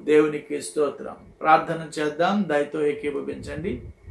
దేవునికి స్తోత్రం ప్రార్థన చేద్దాం దయతో ఏకీభవించండి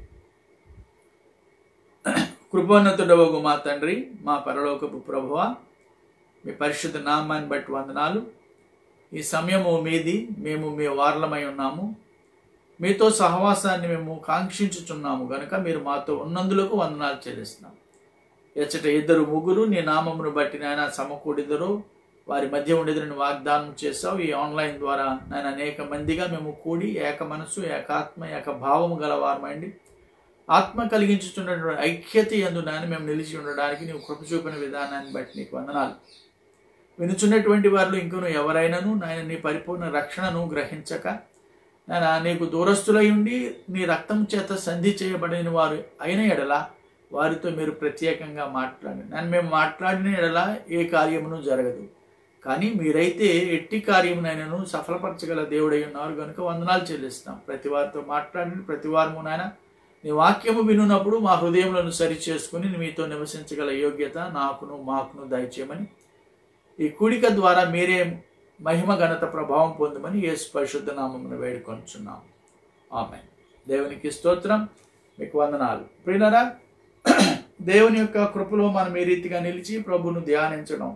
కృపోన్నతుడవగు మా తండ్రి మా పరలోకపు ప్రభువ మీ పరిశుద్ధ నామాన్ని బట్టి వందనాలు ఈ సమయము మీది మేము మీ వారలమై ఉన్నాము మీతో సహవాసాన్ని మేము కాంక్షించుచున్నాము గనుక మీరు మాతో ఉన్నందులకు వందనాలు చెల్లిస్తున్నాం ఎచ్చట ఇద్దరు ముగ్గురు నీ నామమును బట్టి నాయన సమకూడిద్దరు వారి మధ్య ఉండేదని వాగ్దానం చేశావు ఈ ఆన్లైన్ ద్వారా నేను అనేక మందిగా మేము కూడి ఏక మనసు ఏకాత్మ ఏక భావము గలవారమండి ఆత్మ కలిగించుతున్నటువంటి ఐక్యత ఎందు నాయన మేము నిలిచి ఉండడానికి నీవు కృప చూపిన విధానాన్ని బట్టి నీకు వందనాలు వినుచున్నటువంటి వారిలో ఇంకను ఎవరైనాను నాయన నీ పరిపూర్ణ రక్షణను గ్రహించక నాయన నీకు దూరస్తులై ఉండి నీ రక్తం చేత సంధి చేయబడిన వారు అయిన ఎడల వారితో మీరు ప్రత్యేకంగా మాట్లాడండి నన్ను మేము మాట్లాడిన ఎడల ఏ కార్యమును జరగదు కానీ మీరైతే ఎట్టి కార్యమునైనాను సఫలపరచగల దేవుడై ఉన్నారు కనుక వందనాలు చెల్లిస్తాం ప్రతి వారితో మాట్లాడిన ప్రతి వారము నాయన నీ వాక్యము వినున్నప్పుడు మా హృదయములను సరి చేసుకుని మీతో నివసించగల యోగ్యత నాకును మాకును దయచేయమని ఈ కూడిక ద్వారా మీరే మహిమ ఘనత ప్రభావం పొందమని యేసు పరిశుద్ధ నామమును వేడుకొంచున్నాం ఆమె దేవునికి స్తోత్రం మీకు వందనాలు ప్రియులరా దేవుని యొక్క కృపలో మనం ఈ రీతిగా నిలిచి ప్రభును ధ్యానించడం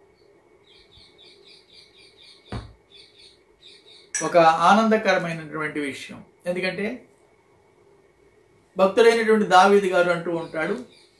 ఒక ఆనందకరమైనటువంటి విషయం ఎందుకంటే భక్తుడైనటువంటి దావీది గారు అంటూ ఉంటాడు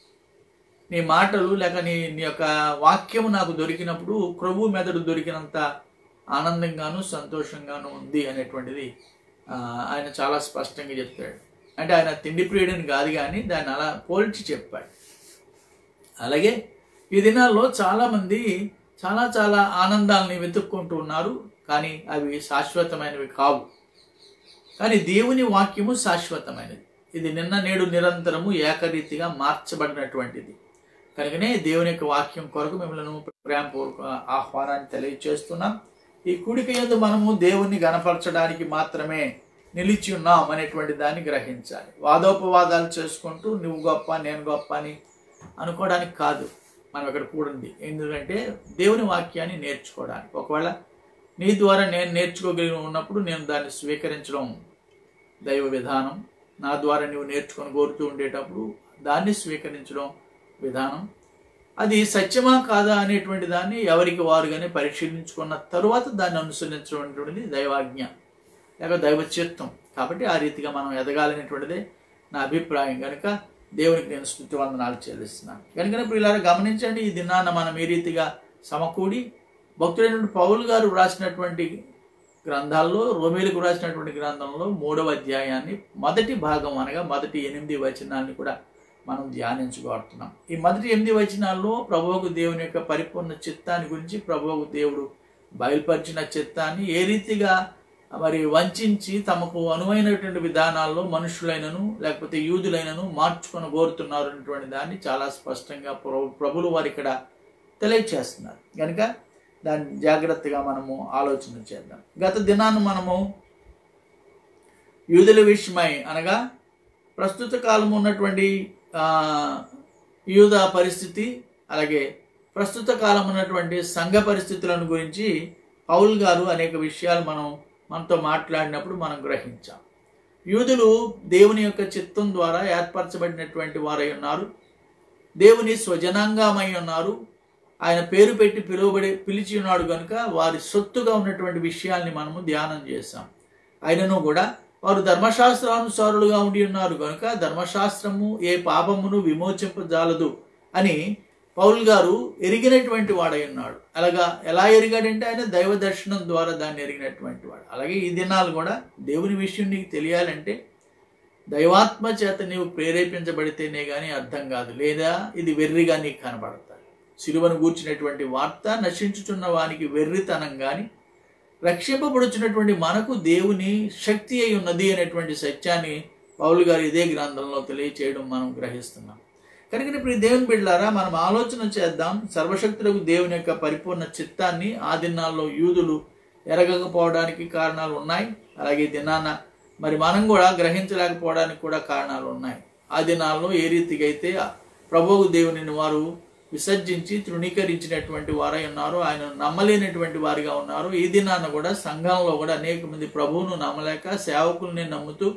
నీ మాటలు లేక నీ నీ యొక్క వాక్యము నాకు దొరికినప్పుడు ప్రభు మెదడు దొరికినంత ఆనందంగాను సంతోషంగాను ఉంది అనేటువంటిది ఆ, ఆయన చాలా స్పష్టంగా చెప్తాడు అంటే ఆయన తిండి ప్రియుడని కాదు కానీ దాన్ని అలా పోల్చి చెప్పాడు అలాగే ఈ దినాల్లో చాలామంది చాలా చాలా ఆనందాలని వెతుక్కుంటూ ఉన్నారు కానీ అవి శాశ్వతమైనవి కావు కానీ దేవుని వాక్యము శాశ్వతమైనది ఇది నిన్న నేడు నిరంతరము ఏకరీతిగా మార్చబడినటువంటిది కనుకనే దేవుని యొక్క వాక్యం కొరకు మిమ్మల్ని ప్రేమపూర్వక ఆహ్వానాన్ని తెలియజేస్తున్నాం ఈ కూడిక యందు మనము దేవుణ్ణి గనపరచడానికి మాత్రమే నిలిచి ఉన్నాం అనేటువంటి దాన్ని గ్రహించాలి వాదోపవాదాలు చేసుకుంటూ నువ్వు గొప్ప నేను గొప్ప అని అనుకోవడానికి కాదు మనం ఇక్కడ కూడింది ఎందుకంటే దేవుని వాక్యాన్ని నేర్చుకోవడానికి ఒకవేళ నీ ద్వారా నేను నేర్చుకోగలిగి ఉన్నప్పుడు నేను దాన్ని స్వీకరించడం దైవ విధానం నా ద్వారా నువ్వు నేర్చుకొని కోరుతూ ఉండేటప్పుడు దాన్ని స్వీకరించడం విధానం అది సత్యమా కాదా అనేటువంటి దాన్ని ఎవరికి వారుగానే పరిశీలించుకున్న తరువాత దాన్ని అనుసరించడం అనేటువంటిది దైవాజ్ఞ లేక దైవ చిత్తం కాబట్టి ఆ రీతిగా మనం ఎదగాలనేటువంటిదే నా అభిప్రాయం కనుక దేవునికి నేను స్థుతి వందనాలు చెల్లిస్తున్నాను కనుక ప్రియులారా గమనించండి ఈ దినాన్న మనం ఈ రీతిగా సమకూడి భక్తుడైనటువంటి పౌలు గారు వ్రాసినటువంటి గ్రంథాల్లో రోమేలకు రాసినటువంటి గ్రంథంలో మూడవ అధ్యాయాన్ని మొదటి భాగం అనగా మొదటి ఎనిమిది వచనాన్ని కూడా మనం ధ్యానించుకోడుతున్నాం ఈ మొదటి ఎనిమిది వచనాల్లో ప్రభువుకు దేవుని యొక్క పరిపూర్ణ చిత్తాన్ని గురించి ప్రభువుకు దేవుడు బయలుపరిచిన చిత్తాన్ని ఏ రీతిగా మరి వంచి తమకు అనువైనటువంటి విధానాల్లో మనుషులైనను లేకపోతే యూదులైనను మార్చుకొని కోరుతున్నారు అనేటువంటి దాన్ని చాలా స్పష్టంగా ప్రభు ప్రభులు వారు ఇక్కడ తెలియచేస్తున్నారు కనుక దాన్ని జాగ్రత్తగా మనము ఆలోచన చేద్దాం గత దినాన్ని మనము యూదుల విషయమై అనగా ప్రస్తుత కాలం ఉన్నటువంటి ఆ, యూద పరిస్థితి అలాగే ప్రస్తుత కాలం ఉన్నటువంటి సంఘ పరిస్థితులను గురించి పౌల్ గారు అనేక విషయాలు మనం మనతో మాట్లాడినప్పుడు మనం గ్రహించాం యూదులు దేవుని యొక్క చిత్తం ద్వారా ఏర్పరచబడినటువంటి వారై ఉన్నారు దేవుని స్వజనాంగమై ఉన్నారు ఆయన పేరు పెట్టి పిలువబడి పిలిచి ఉన్నాడు కనుక వారి సొత్తుగా ఉన్నటువంటి విషయాల్ని మనము ధ్యానం చేశాం అయినను కూడా వారు ధర్మశాస్త్రానుసారులుగా ఉండి ఉన్నారు కనుక ధర్మశాస్త్రము ఏ పాపమును విమోచింపజాలదు అని పౌల్ గారు ఎరిగినటువంటి వాడై ఉన్నాడు అలాగా ఎలా ఎరిగాడంటే ఆయన దైవ దర్శనం ద్వారా దాన్ని ఎరిగినటువంటి వాడు అలాగే ఈ దినాలు కూడా దేవుని విషయం నీకు తెలియాలంటే దైవాత్మ చేత నీవు ప్రేరేపించబడితేనే కానీ అర్థం కాదు లేదా ఇది వెర్రిగా నీకు కనబడతాయి సిలువను గూర్చినటువంటి వార్త నశించుచున్న వానికి వెర్రితనం కానీ రక్షింపబడుచున్నటువంటి మనకు దేవుని శక్తి అయి ఉన్నది అనేటువంటి సత్యాన్ని పౌలు గారు ఇదే గ్రంథంలో తెలియచేయడం మనం గ్రహిస్తున్నాం కనుక ఇప్పుడు ఈ దేవుని బిడ్డలారా మనం ఆలోచన చేద్దాం సర్వశక్తులకు దేవుని యొక్క పరిపూర్ణ చిత్తాన్ని ఆ దినాల్లో యూదులు ఎరగకపోవడానికి కారణాలు ఉన్నాయి అలాగే ఈ దినాన మరి మనం కూడా గ్రహించలేకపోవడానికి కూడా కారణాలు ఉన్నాయి ఆ దినాల్లో ఏ రీతిగా అయితే ప్రభువు దేవునిని వారు విసర్జించి తృణీకరించినటువంటి వారై ఉన్నారు ఆయన నమ్మలేనటువంటి వారిగా ఉన్నారు ఈ దినాన కూడా సంఘంలో కూడా అనేక మంది ప్రభువును నమ్మలేక సేవకుల్ని నమ్ముతూ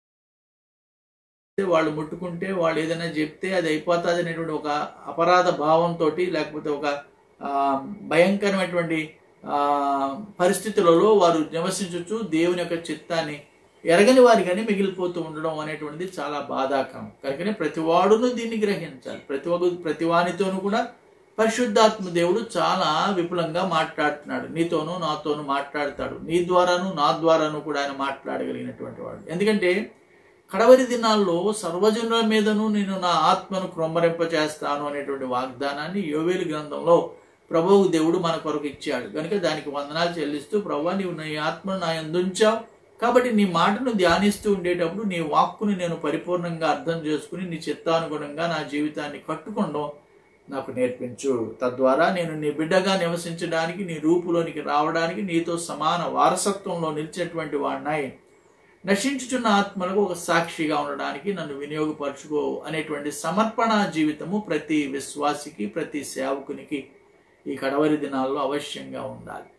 వాళ్ళు ముట్టుకుంటే వాళ్ళు ఏదైనా చెప్తే అది అయిపోతుంది అనేటువంటి ఒక అపరాధ భావంతో లేకపోతే ఒక ఆ, భయంకరమైనటువంటి ఆ, పరిస్థితులలో వారు నివసించవచ్చు దేవుని యొక్క చిత్తాన్ని ఎరగని వారిగానే మిగిలిపోతూ ఉండడం అనేటువంటిది చాలా బాధాకరం కనుకనే ప్రతివాడును దీన్ని గ్రహించాలి ప్రతి ఒక్క ప్రతివానితోనూ కూడా పరిశుద్ధాత్మ దేవుడు చాలా విపులంగా మాట్లాడుతున్నాడు నీతోనూ నాతోనూ మాట్లాడతాడు నీ ద్వారాను నా ద్వారాను కూడా ఆయన మాట్లాడగలిగినటువంటి వాడు ఎందుకంటే కడవరి దినాల్లో సర్వజనుల మీదను నేను నా ఆత్మను క్రొమ్మరింప చేస్తాను అనేటువంటి వాగ్దానాన్ని యోవేలు గ్రంథంలో ప్రభువు దేవుడు మన కొరకు ఇచ్చాడు కనుక దానికి వందనాలు చెల్లిస్తూ ప్రభు నీవు నీ ఆత్మను నా ఎందుంచావు కాబట్టి నీ మాటను ధ్యానిస్తూ ఉండేటప్పుడు నీ వాక్కుని నేను పరిపూర్ణంగా అర్థం చేసుకుని నీ చిత్తానుగుణంగా నా జీవితాన్ని కట్టుకోవడం నాకు నేర్పించు తద్వారా నేను నీ బిడ్డగా నివసించడానికి నీ రూపులోనికి రావడానికి నీతో సమాన వారసత్వంలో నిలిచేటువంటి వాడినాయి నశించుచున్న ఆత్మలకు ఒక సాక్షిగా ఉండడానికి నన్ను వినియోగపరచుకో అనేటువంటి సమర్పణ జీవితము ప్రతి విశ్వాసికి ప్రతి సేవకునికి ఈ కడవరి దినాల్లో అవశ్యంగా ఉండాలి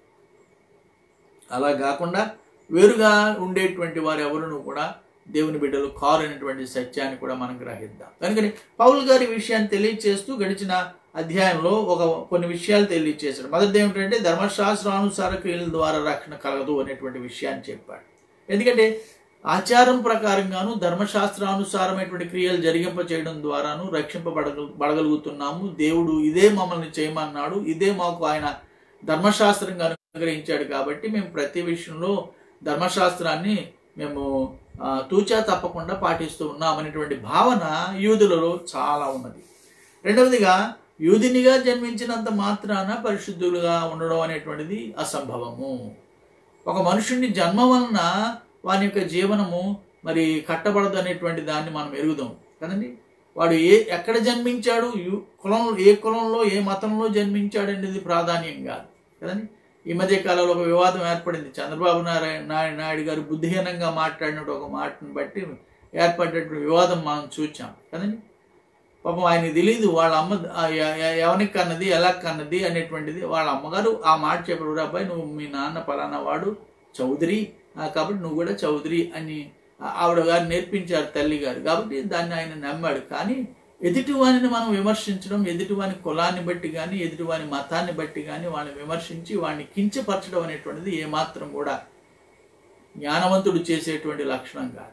అలా కాకుండా వేరుగా ఉండేటువంటి వారు ఎవరును కూడా దేవుని బిడ్డలు కారు అనేటువంటి సత్యాన్ని కూడా మనం గ్రహిద్దాం కనుకని పౌల్ గారి విషయాన్ని తెలియచేస్తూ గడిచిన అధ్యాయంలో ఒక కొన్ని విషయాలు తెలియచేశాడు మొదటిది ఏమిటంటే ధర్మశాస్త్రానుసార క్రియల ద్వారా రక్షణ కలగదు అనేటువంటి విషయాన్ని చెప్పాడు ఎందుకంటే ఆచారం ప్రకారంగాను ధర్మశాస్త్రానుసారమైనటువంటి క్రియలు జరిగింప చేయడం ద్వారాను రక్షింపబడగ బడగలుగుతున్నాము దేవుడు ఇదే మమ్మల్ని చేయమన్నాడు ఇదే మాకు ఆయన ధర్మశాస్త్రంగా అనుగ్రహించాడు కాబట్టి మేము ప్రతి విషయంలో ధర్మశాస్త్రాన్ని మేము ఆ, తూచా తప్పకుండా పాటిస్తూ ఉన్నాం అనేటువంటి భావన యూదులలో చాలా ఉన్నది రెండవదిగా యూదినిగా జన్మించినంత మాత్రాన పరిశుద్ధులుగా ఉండడం అనేటువంటిది అసంభవము ఒక మనుషుడిని జన్మ వలన వాని యొక్క జీవనము మరి కట్టబడదు అనేటువంటి దాన్ని మనం ఎరుగుదాం కదండి వాడు ఏ ఎక్కడ జన్మించాడు యు- కులం ఏ కులంలో ఏ మతంలో జన్మించాడు అనేది ప్రాధాన్యం కాదు కదండి ఈ మధ్య కాలంలో ఒక వివాదం ఏర్పడింది చంద్రబాబు నారాయణ నాయుడు నాయుడు గారు బుద్ధిహీనంగా మాట్లాడినట్టు ఒక మాటను బట్టి ఏర్పడినటువంటి వివాదం మనం చూచాం కదండి పాపం ఆయనకి తెలియదు వాళ్ళ అమ్మ ఆ ఎ- ఎ- ఎవరికి కన్నది ఎలా కన్నది అనేటువంటిది వాళ్ళ అమ్మగారు ఆ మాట చెప్పారు అబ్బాయి నువ్వు మీ నాన్న పలానా వాడు చౌదరి ఆ, కాబట్టి నువ్వు కూడా చౌదరి అని ఆ- ఆవిడ గారు నేర్పించారు తల్లి గారు కాబట్టి దాన్ని ఆయన నమ్మాడు కానీ ఎదుటివానిని మనం విమర్శించడం ఎదుటివాని కులాన్ని బట్టి కానీ ఎదుటివాని మతాన్ని బట్టి కానీ వాళ్ళని విమర్శించి వాడిని కించపరచడం అనేటువంటిది ఏమాత్రం కూడా జ్ఞానవంతుడు చేసేటువంటి లక్షణం కాదు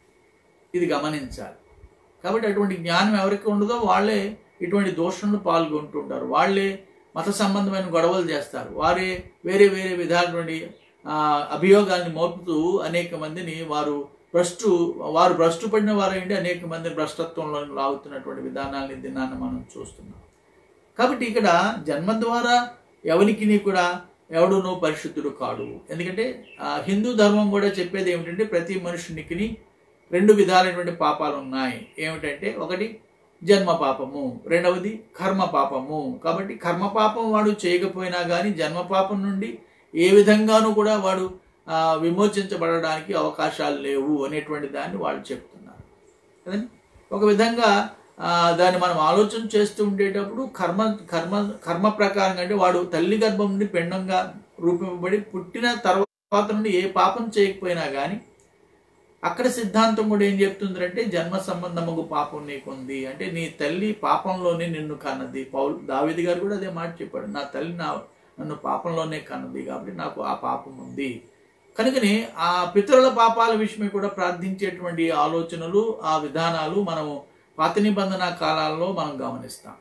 ఇది గమనించాలి కాబట్టి అటువంటి జ్ఞానం ఎవరికి ఉండదో వాళ్ళే ఇటువంటి దోషంలో పాల్గొంటుంటారు వాళ్ళే మత సంబంధమైన గొడవలు చేస్తారు వారే వేరే వేరే విధాలటువంటి ఆ, అభియోగాల్ని మోపుతూ అనేక మందిని వారు భ్రష్టు వారు భ్రష్టు పడిన వారైండి అనేక మంది భ్రష్టత్వంలో లాగుతున్నటువంటి విధానాన్ని దినాన్ని మనం చూస్తున్నాం కాబట్టి ఇక్కడ జన్మ ద్వారా ఎవరికి కూడా ఎవడునూ పరిశుద్ధుడు కాడు ఎందుకంటే ఆ, హిందూ ధర్మం కూడా చెప్పేది ఏమిటంటే ప్రతి మనుషునికి రెండు విధాలైనటువంటి పాపాలు ఉన్నాయి ఏమిటంటే ఒకటి జన్మ పాపము రెండవది కర్మ పాపము కాబట్టి కర్మ పాపం వాడు చేయకపోయినా కానీ జన్మ పాపం నుండి ఏ విధంగానూ కూడా వాడు ఆ, విమోచించబడడానికి అవకాశాలు లేవు అనేటువంటి దాన్ని వాళ్ళు చెప్తున్నారు కదండి ఒక విధంగా ఆ, దాన్ని మనం ఆలోచన చేస్తూ ఉండేటప్పుడు కర్మ కర్మ కర్మ ప్రకారం అంటే వాడు తల్లి గర్భం నుండి పిండంగా రూపింపబడి పుట్టిన తర్వాత నుండి ఏ పాపం చేయకపోయినా కానీ అక్కడ సిద్ధాంతం కూడా ఏం చెప్తుందంటే జన్మ సంబంధముకు పాపం నీకుంది అంటే నీ తల్లి పాపంలోనే నిన్ను కన్నది పౌల్ దావిది గారు కూడా అదే మాట చెప్పాడు నా తల్లి నా నన్ను పాపంలోనే కన్నది కాబట్టి నాకు ఆ పాపం ఉంది కనుకని ఆ పితరుల పాపాల విషయమై కూడా ప్రార్థించేటువంటి ఆలోచనలు ఆ విధానాలు మనము పాత నిబంధన కాలాల్లో మనం గమనిస్తాం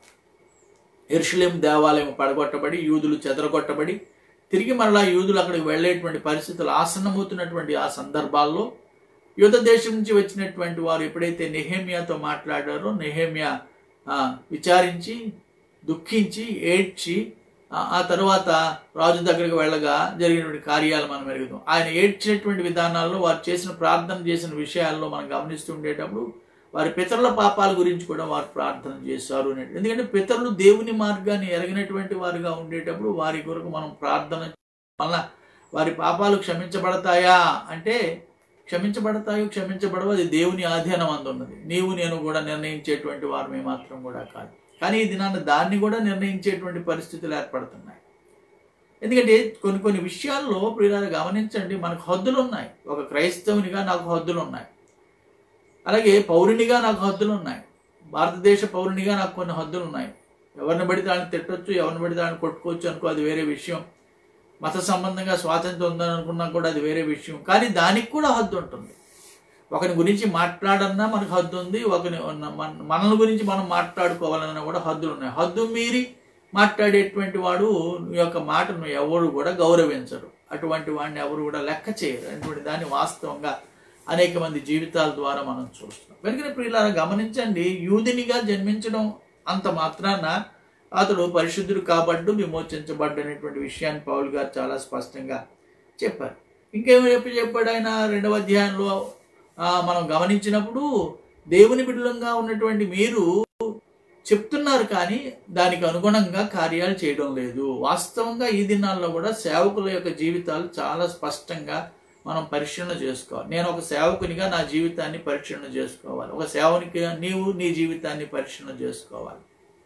ఎరుషులేం దేవాలయం పడగొట్టబడి యూదులు చెదరగొట్టబడి తిరిగి మరలా యూదులు అక్కడికి వెళ్ళేటువంటి పరిస్థితులు ఆసన్నమవుతున్నటువంటి ఆ సందర్భాల్లో యుద్ధ దేశం నుంచి వచ్చినటువంటి వారు ఎప్పుడైతే నెహేమియాతో మాట్లాడారో నెహేమియా ఆ, విచారించి దుఃఖించి ఏడ్చి ఆ- ఆ తర్వాత రాజు దగ్గరికి వెళ్ళగా జరిగినటువంటి కార్యాలు మనం ఎరుగుతాం ఆయన ఏడ్చినటువంటి విధానాల్లో వారు చేసిన ప్రార్థన చేసిన విషయాల్లో మనం గమనిస్తూ ఉండేటప్పుడు వారి పితరుల పాపాల గురించి కూడా వారు ప్రార్థన చేశారు అనేది ఎందుకంటే పితరులు దేవుని మార్గాన్ని ఎరగినటువంటి వారుగా ఉండేటప్పుడు వారి కొరకు మనం ప్రార్థన వలన వారి పాపాలు క్షమించబడతాయా అంటే క్షమించబడతాయో క్షమించబడవు అది దేవుని ఆధీనం అందున్నది నీవు నేను కూడా నిర్ణయించేటువంటి వారు మాత్రం కూడా కాదు కానీ ఈ దినాన్ని దాన్ని కూడా నిర్ణయించేటువంటి పరిస్థితులు ఏర్పడుతున్నాయి ఎందుకంటే కొన్ని కొన్ని విషయాల్లో ప్రియులారా గమనించండి మనకు హద్దులు ఉన్నాయి ఒక క్రైస్తవునిగా నాకు హద్దులు ఉన్నాయి అలాగే పౌరునిగా నాకు హద్దులు ఉన్నాయి భారతదేశ పౌరునిగా నాకు కొన్ని హద్దులు ఉన్నాయి ఎవరిని పడితే వాళ్ళని తిట్టొచ్చు ఎవరిని పడితే వాళ్ళని కొట్టుకోవచ్చు అనుకో అది వేరే విషయం మత సంబంధంగా స్వాతంత్రం ఉందని అనుకున్నా కూడా అది వేరే విషయం కానీ దానికి కూడా హద్దు ఉంటుంది ఒకరి గురించి మాట్లాడన్నా మనకు హద్దు ఉంది ఒకరి మన- మనల గురించి మనం మాట్లాడుకోవాలన్నా కూడా హద్దులు ఉన్నాయి హద్దు మీరి మాట్లాడేటువంటి వాడు నీ యొక్క మాటను ఎవరు కూడా గౌరవించరు అటువంటి వాడిని ఎవరు కూడా లెక్క చేయరు అటువంటి దాన్ని వాస్తవంగా అనేక మంది జీవితాల ద్వారా మనం చూస్తున్నాం కనుక ప్రియులారా గమనించండి యూదినిగా జన్మించడం అంత మాత్రాన అతడు పరిశుద్ధుడు కాబట్టు విమోచించబడ్డ అనేటువంటి విషయాన్ని పౌల్ గారు చాలా స్పష్టంగా చెప్పారు ఇంకేమో చెప్పి చెప్పాడు ఆయన రెండవ అధ్యాయంలో ఆ, మనం గమనించినప్పుడు దేవుని బిడ్డలంగా ఉన్నటువంటి మీరు చెప్తున్నారు కానీ దానికి అనుగుణంగా కార్యాలు చేయడం లేదు వాస్తవంగా ఈ దినాల్లో కూడా సేవకుల యొక్క జీవితాలు చాలా స్పష్టంగా మనం పరిశీలన చేసుకోవాలి నేను ఒక సేవకునిగా నా జీవితాన్ని పరిశీలన చేసుకోవాలి ఒక సేవనికి నీవు నీ జీవితాన్ని పరిశీలన చేసుకోవాలి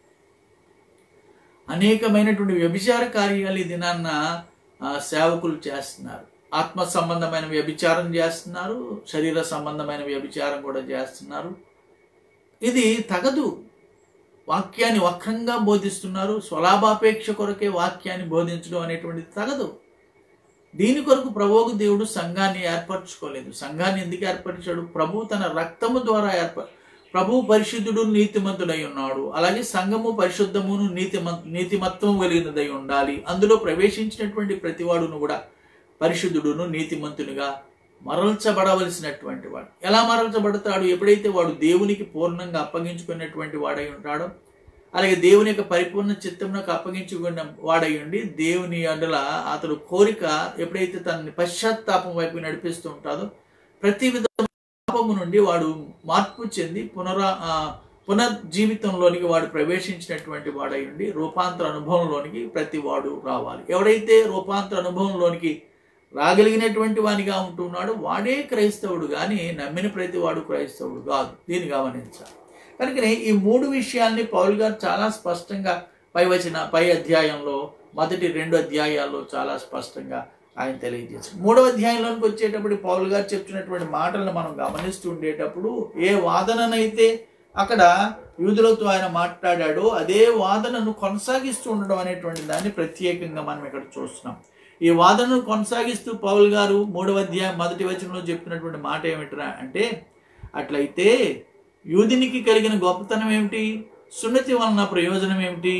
అనేకమైనటువంటి వ్యభిచార కార్యాలు ఈ దినాన్న ఆ, సేవకులు చేస్తున్నారు ఆత్మ సంబంధమైన వ్యభిచారం చేస్తున్నారు శరీర సంబంధమైన వ్యభిచారం కూడా చేస్తున్నారు ఇది తగదు వాక్యాన్ని వక్రంగా బోధిస్తున్నారు స్వలాభాపేక్ష కొరకే వాక్యాన్ని బోధించడం అనేటువంటిది తగదు దీని కొరకు ప్రభువుకు దేవుడు సంఘాన్ని ఏర్పరచుకోలేదు సంఘాన్ని ఎందుకు ఏర్పరిచాడు ప్రభు తన రక్తము ద్వారా ఏర్ప ప్రభు పరిశుద్ధుడు నీతిమంతుడై ఉన్నాడు అలాగే సంఘము పరిశుద్ధమును నీతిమ నీతిమత్వం కలిగినదై ఉండాలి అందులో ప్రవేశించినటువంటి ప్రతివాడును కూడా పరిశుద్ధుడును నీతిమంతునిగా మరల్చబడవలసినటువంటి వాడు ఎలా మరల్చబడతాడు ఎప్పుడైతే వాడు దేవునికి పూర్ణంగా అప్పగించుకున్నటువంటి వాడై ఉంటాడో అలాగే దేవుని యొక్క పరిపూర్ణ చిత్తమునకు అప్పగించుకున్న వాడై ఉండి దేవుని అడ్డల అతడు కోరిక ఎప్పుడైతే తనని పశ్చాత్తాపం వైపు నడిపిస్తూ ఉంటాడో ప్రతి విధ పాపము నుండి వాడు మార్పు చెంది పునరా ఆ, పునర్జీవితంలోనికి వాడు ప్రవేశించినటువంటి వాడై ఉండి రూపాంతర అనుభవంలోనికి ప్రతి వాడు రావాలి ఎవడైతే రూపాంతర అనుభవంలోనికి రాగలిగినటువంటి వానిగా ఉంటున్నాడు వాడే క్రైస్తవుడు కానీ నమ్మిన ప్రతి వాడు క్రైస్తవుడు కాదు దీన్ని గమనించాలి కనుకనే ఈ మూడు విషయాల్ని పౌల్ గారు చాలా స్పష్టంగా పై వచ్చిన పై అధ్యాయంలో మొదటి రెండు అధ్యాయాల్లో చాలా స్పష్టంగా ఆయన తెలియజేశారు మూడవ అధ్యాయంలోనికి వచ్చేటప్పుడు పౌల్ గారు చెప్తున్నటువంటి మాటలను మనం గమనిస్తూ ఉండేటప్పుడు ఏ వాదననైతే అక్కడ యూదులతో ఆయన మాట్లాడాడో అదే వాదనను కొనసాగిస్తూ ఉండడం అనేటువంటి దాన్ని ప్రత్యేకంగా మనం ఇక్కడ చూస్తున్నాం ఈ వాదనను కొనసాగిస్తూ పౌల్ గారు మూడవ అధ్యాయం మొదటి వచనంలో చెప్తున్నటువంటి మాట ఏమిట్రా అంటే అట్లయితే యూదినికి కలిగిన గొప్పతనం ఏమిటి సున్నతి వలన ప్రయోజనం ఏమిటి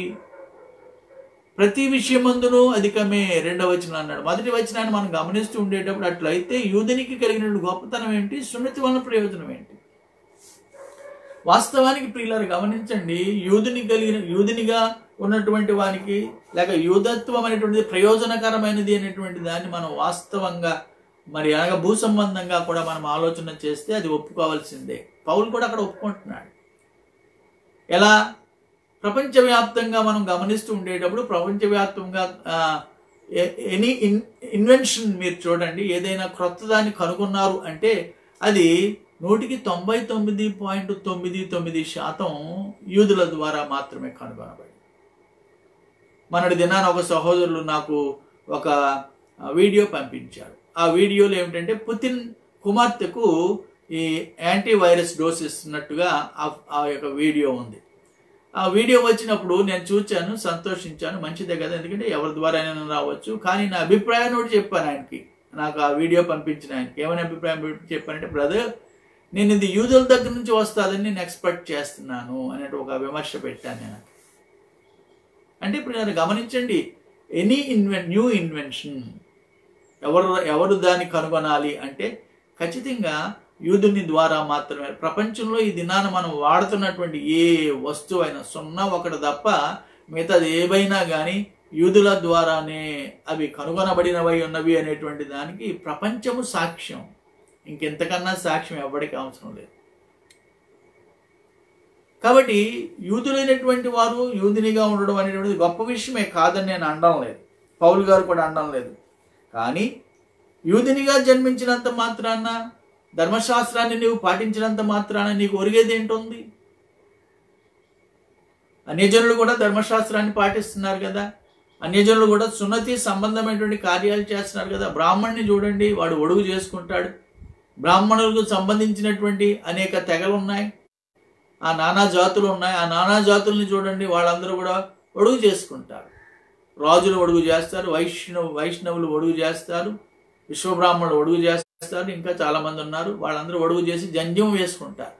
ప్రతి విషయమందును అధికమే రెండవ వచనం అన్నాడు మొదటి వచనాన్ని మనం గమనిస్తూ ఉండేటప్పుడు అట్లయితే యూదునికి కలిగిన గొప్పతనం ఏంటి సున్నతి వలన ప్రయోజనం ఏంటి వాస్తవానికి ప్రియులారు గమనించండి యూదుని కలిగిన యూదునిగా ఉన్నటువంటి వానికి లేక యూదత్వం అనేటువంటిది ప్రయోజనకరమైనది అనేటువంటి దాన్ని మనం వాస్తవంగా మరి అనగా భూ సంబంధంగా కూడా మనం ఆలోచన చేస్తే అది ఒప్పుకోవాల్సిందే పౌలు కూడా అక్కడ ఒప్పుకుంటున్నాడు ఎలా ప్రపంచవ్యాప్తంగా మనం గమనిస్తూ ఉండేటప్పుడు ప్రపంచవ్యాప్తంగా ఎనీ ఇన్ ఇన్వెన్షన్ మీరు చూడండి ఏదైనా క్రొత్త దాన్ని కనుగొన్నారు అంటే అది నూటికి తొంభై తొమ్మిది పాయింట్ తొమ్మిది తొమ్మిది శాతం యూదుల ద్వారా మాత్రమే కనుగొనబడింది మనటి దినాన ఒక సహోదరులు నాకు ఒక వీడియో పంపించారు ఆ వీడియోలో ఏమిటంటే పుతిన్ కుమార్తెకు ఈ యాంటీ వైరస్ డోస్ ఇస్తున్నట్టుగా ఆ- ఆ యొక్క వీడియో ఉంది ఆ వీడియో వచ్చినప్పుడు నేను చూచాను సంతోషించాను మంచిదే కదా ఎందుకంటే ఎవరి ద్వారానైనా రావచ్చు కానీ నా అభిప్రాయం ఒకటి చెప్పాను ఆయనకి నాకు ఆ వీడియో పంపించిన ఆయనకి ఏమైనా అభిప్రాయం చెప్పానంటే బ్రదర్ నేను ఇది యూదుల దగ్గర నుంచి వస్తుందని నేను ఎక్స్పెక్ట్ చేస్తున్నాను అనేటి ఒక విమర్శ పెట్టాను నేను అంటే ఇప్పుడు నేను గమనించండి ఎనీ ఇన్వెన్ న్యూ ఇన్వెన్షన్ ఎవరు ఎవరు దాన్ని కనుగొనాలి అంటే ఖచ్చితంగా యూదుని ద్వారా మాత్రమే ప్రపంచంలో ఈ దినాన మనం వాడుతున్నటువంటి ఏ వస్తువైనా సున్నా ఒకటి తప్ప మిగతాది ఏవైనా కానీ యూదుల ద్వారానే అవి కనుగొనబడినవై ఉన్నవి అనేటువంటి దానికి ప్రపంచము సాక్ష్యం ఇంకెంతకన్నా సాక్ష్యం ఎవరికి అవసరం లేదు కాబట్టి యూదులైనటువంటి వారు యూదునిగా ఉండడం అనేటువంటిది గొప్ప విషయమే కాదని నేను అనడం లేదు పౌలు గారు కూడా అనడం లేదు కానీ యూదునిగా జన్మించినంత మాత్రాన ధర్మశాస్త్రాన్ని నీవు పాటించినంత మాత్రాన నీకు ఒరిగేది ఏంటుంది అన్యజనులు కూడా ధర్మశాస్త్రాన్ని పాటిస్తున్నారు కదా అన్యజనులు కూడా సున్నతి సంబంధమైనటువంటి కార్యాలు చేస్తున్నారు కదా బ్రాహ్మణ్ణి చూడండి వాడు ఒడుగు చేసుకుంటాడు బ్రాహ్మణులకు సంబంధించినటువంటి అనేక తెగలు ఉన్నాయి ఆ నానా జాతులు ఉన్నాయి ఆ నానా జాతుల్ని చూడండి వాళ్ళందరూ కూడా ఒడుగు చేసుకుంటారు రాజులు ఒడుగు చేస్తారు వైష్ణవ వైష్ణవులు ఒడుగు చేస్తారు విశ్వబ్రాహ్మణులు ఒడుగు చేస్తారు ఇంకా చాలా మంది ఉన్నారు వాళ్ళందరూ ఒడుగు చేసి జంధ్యం వేసుకుంటారు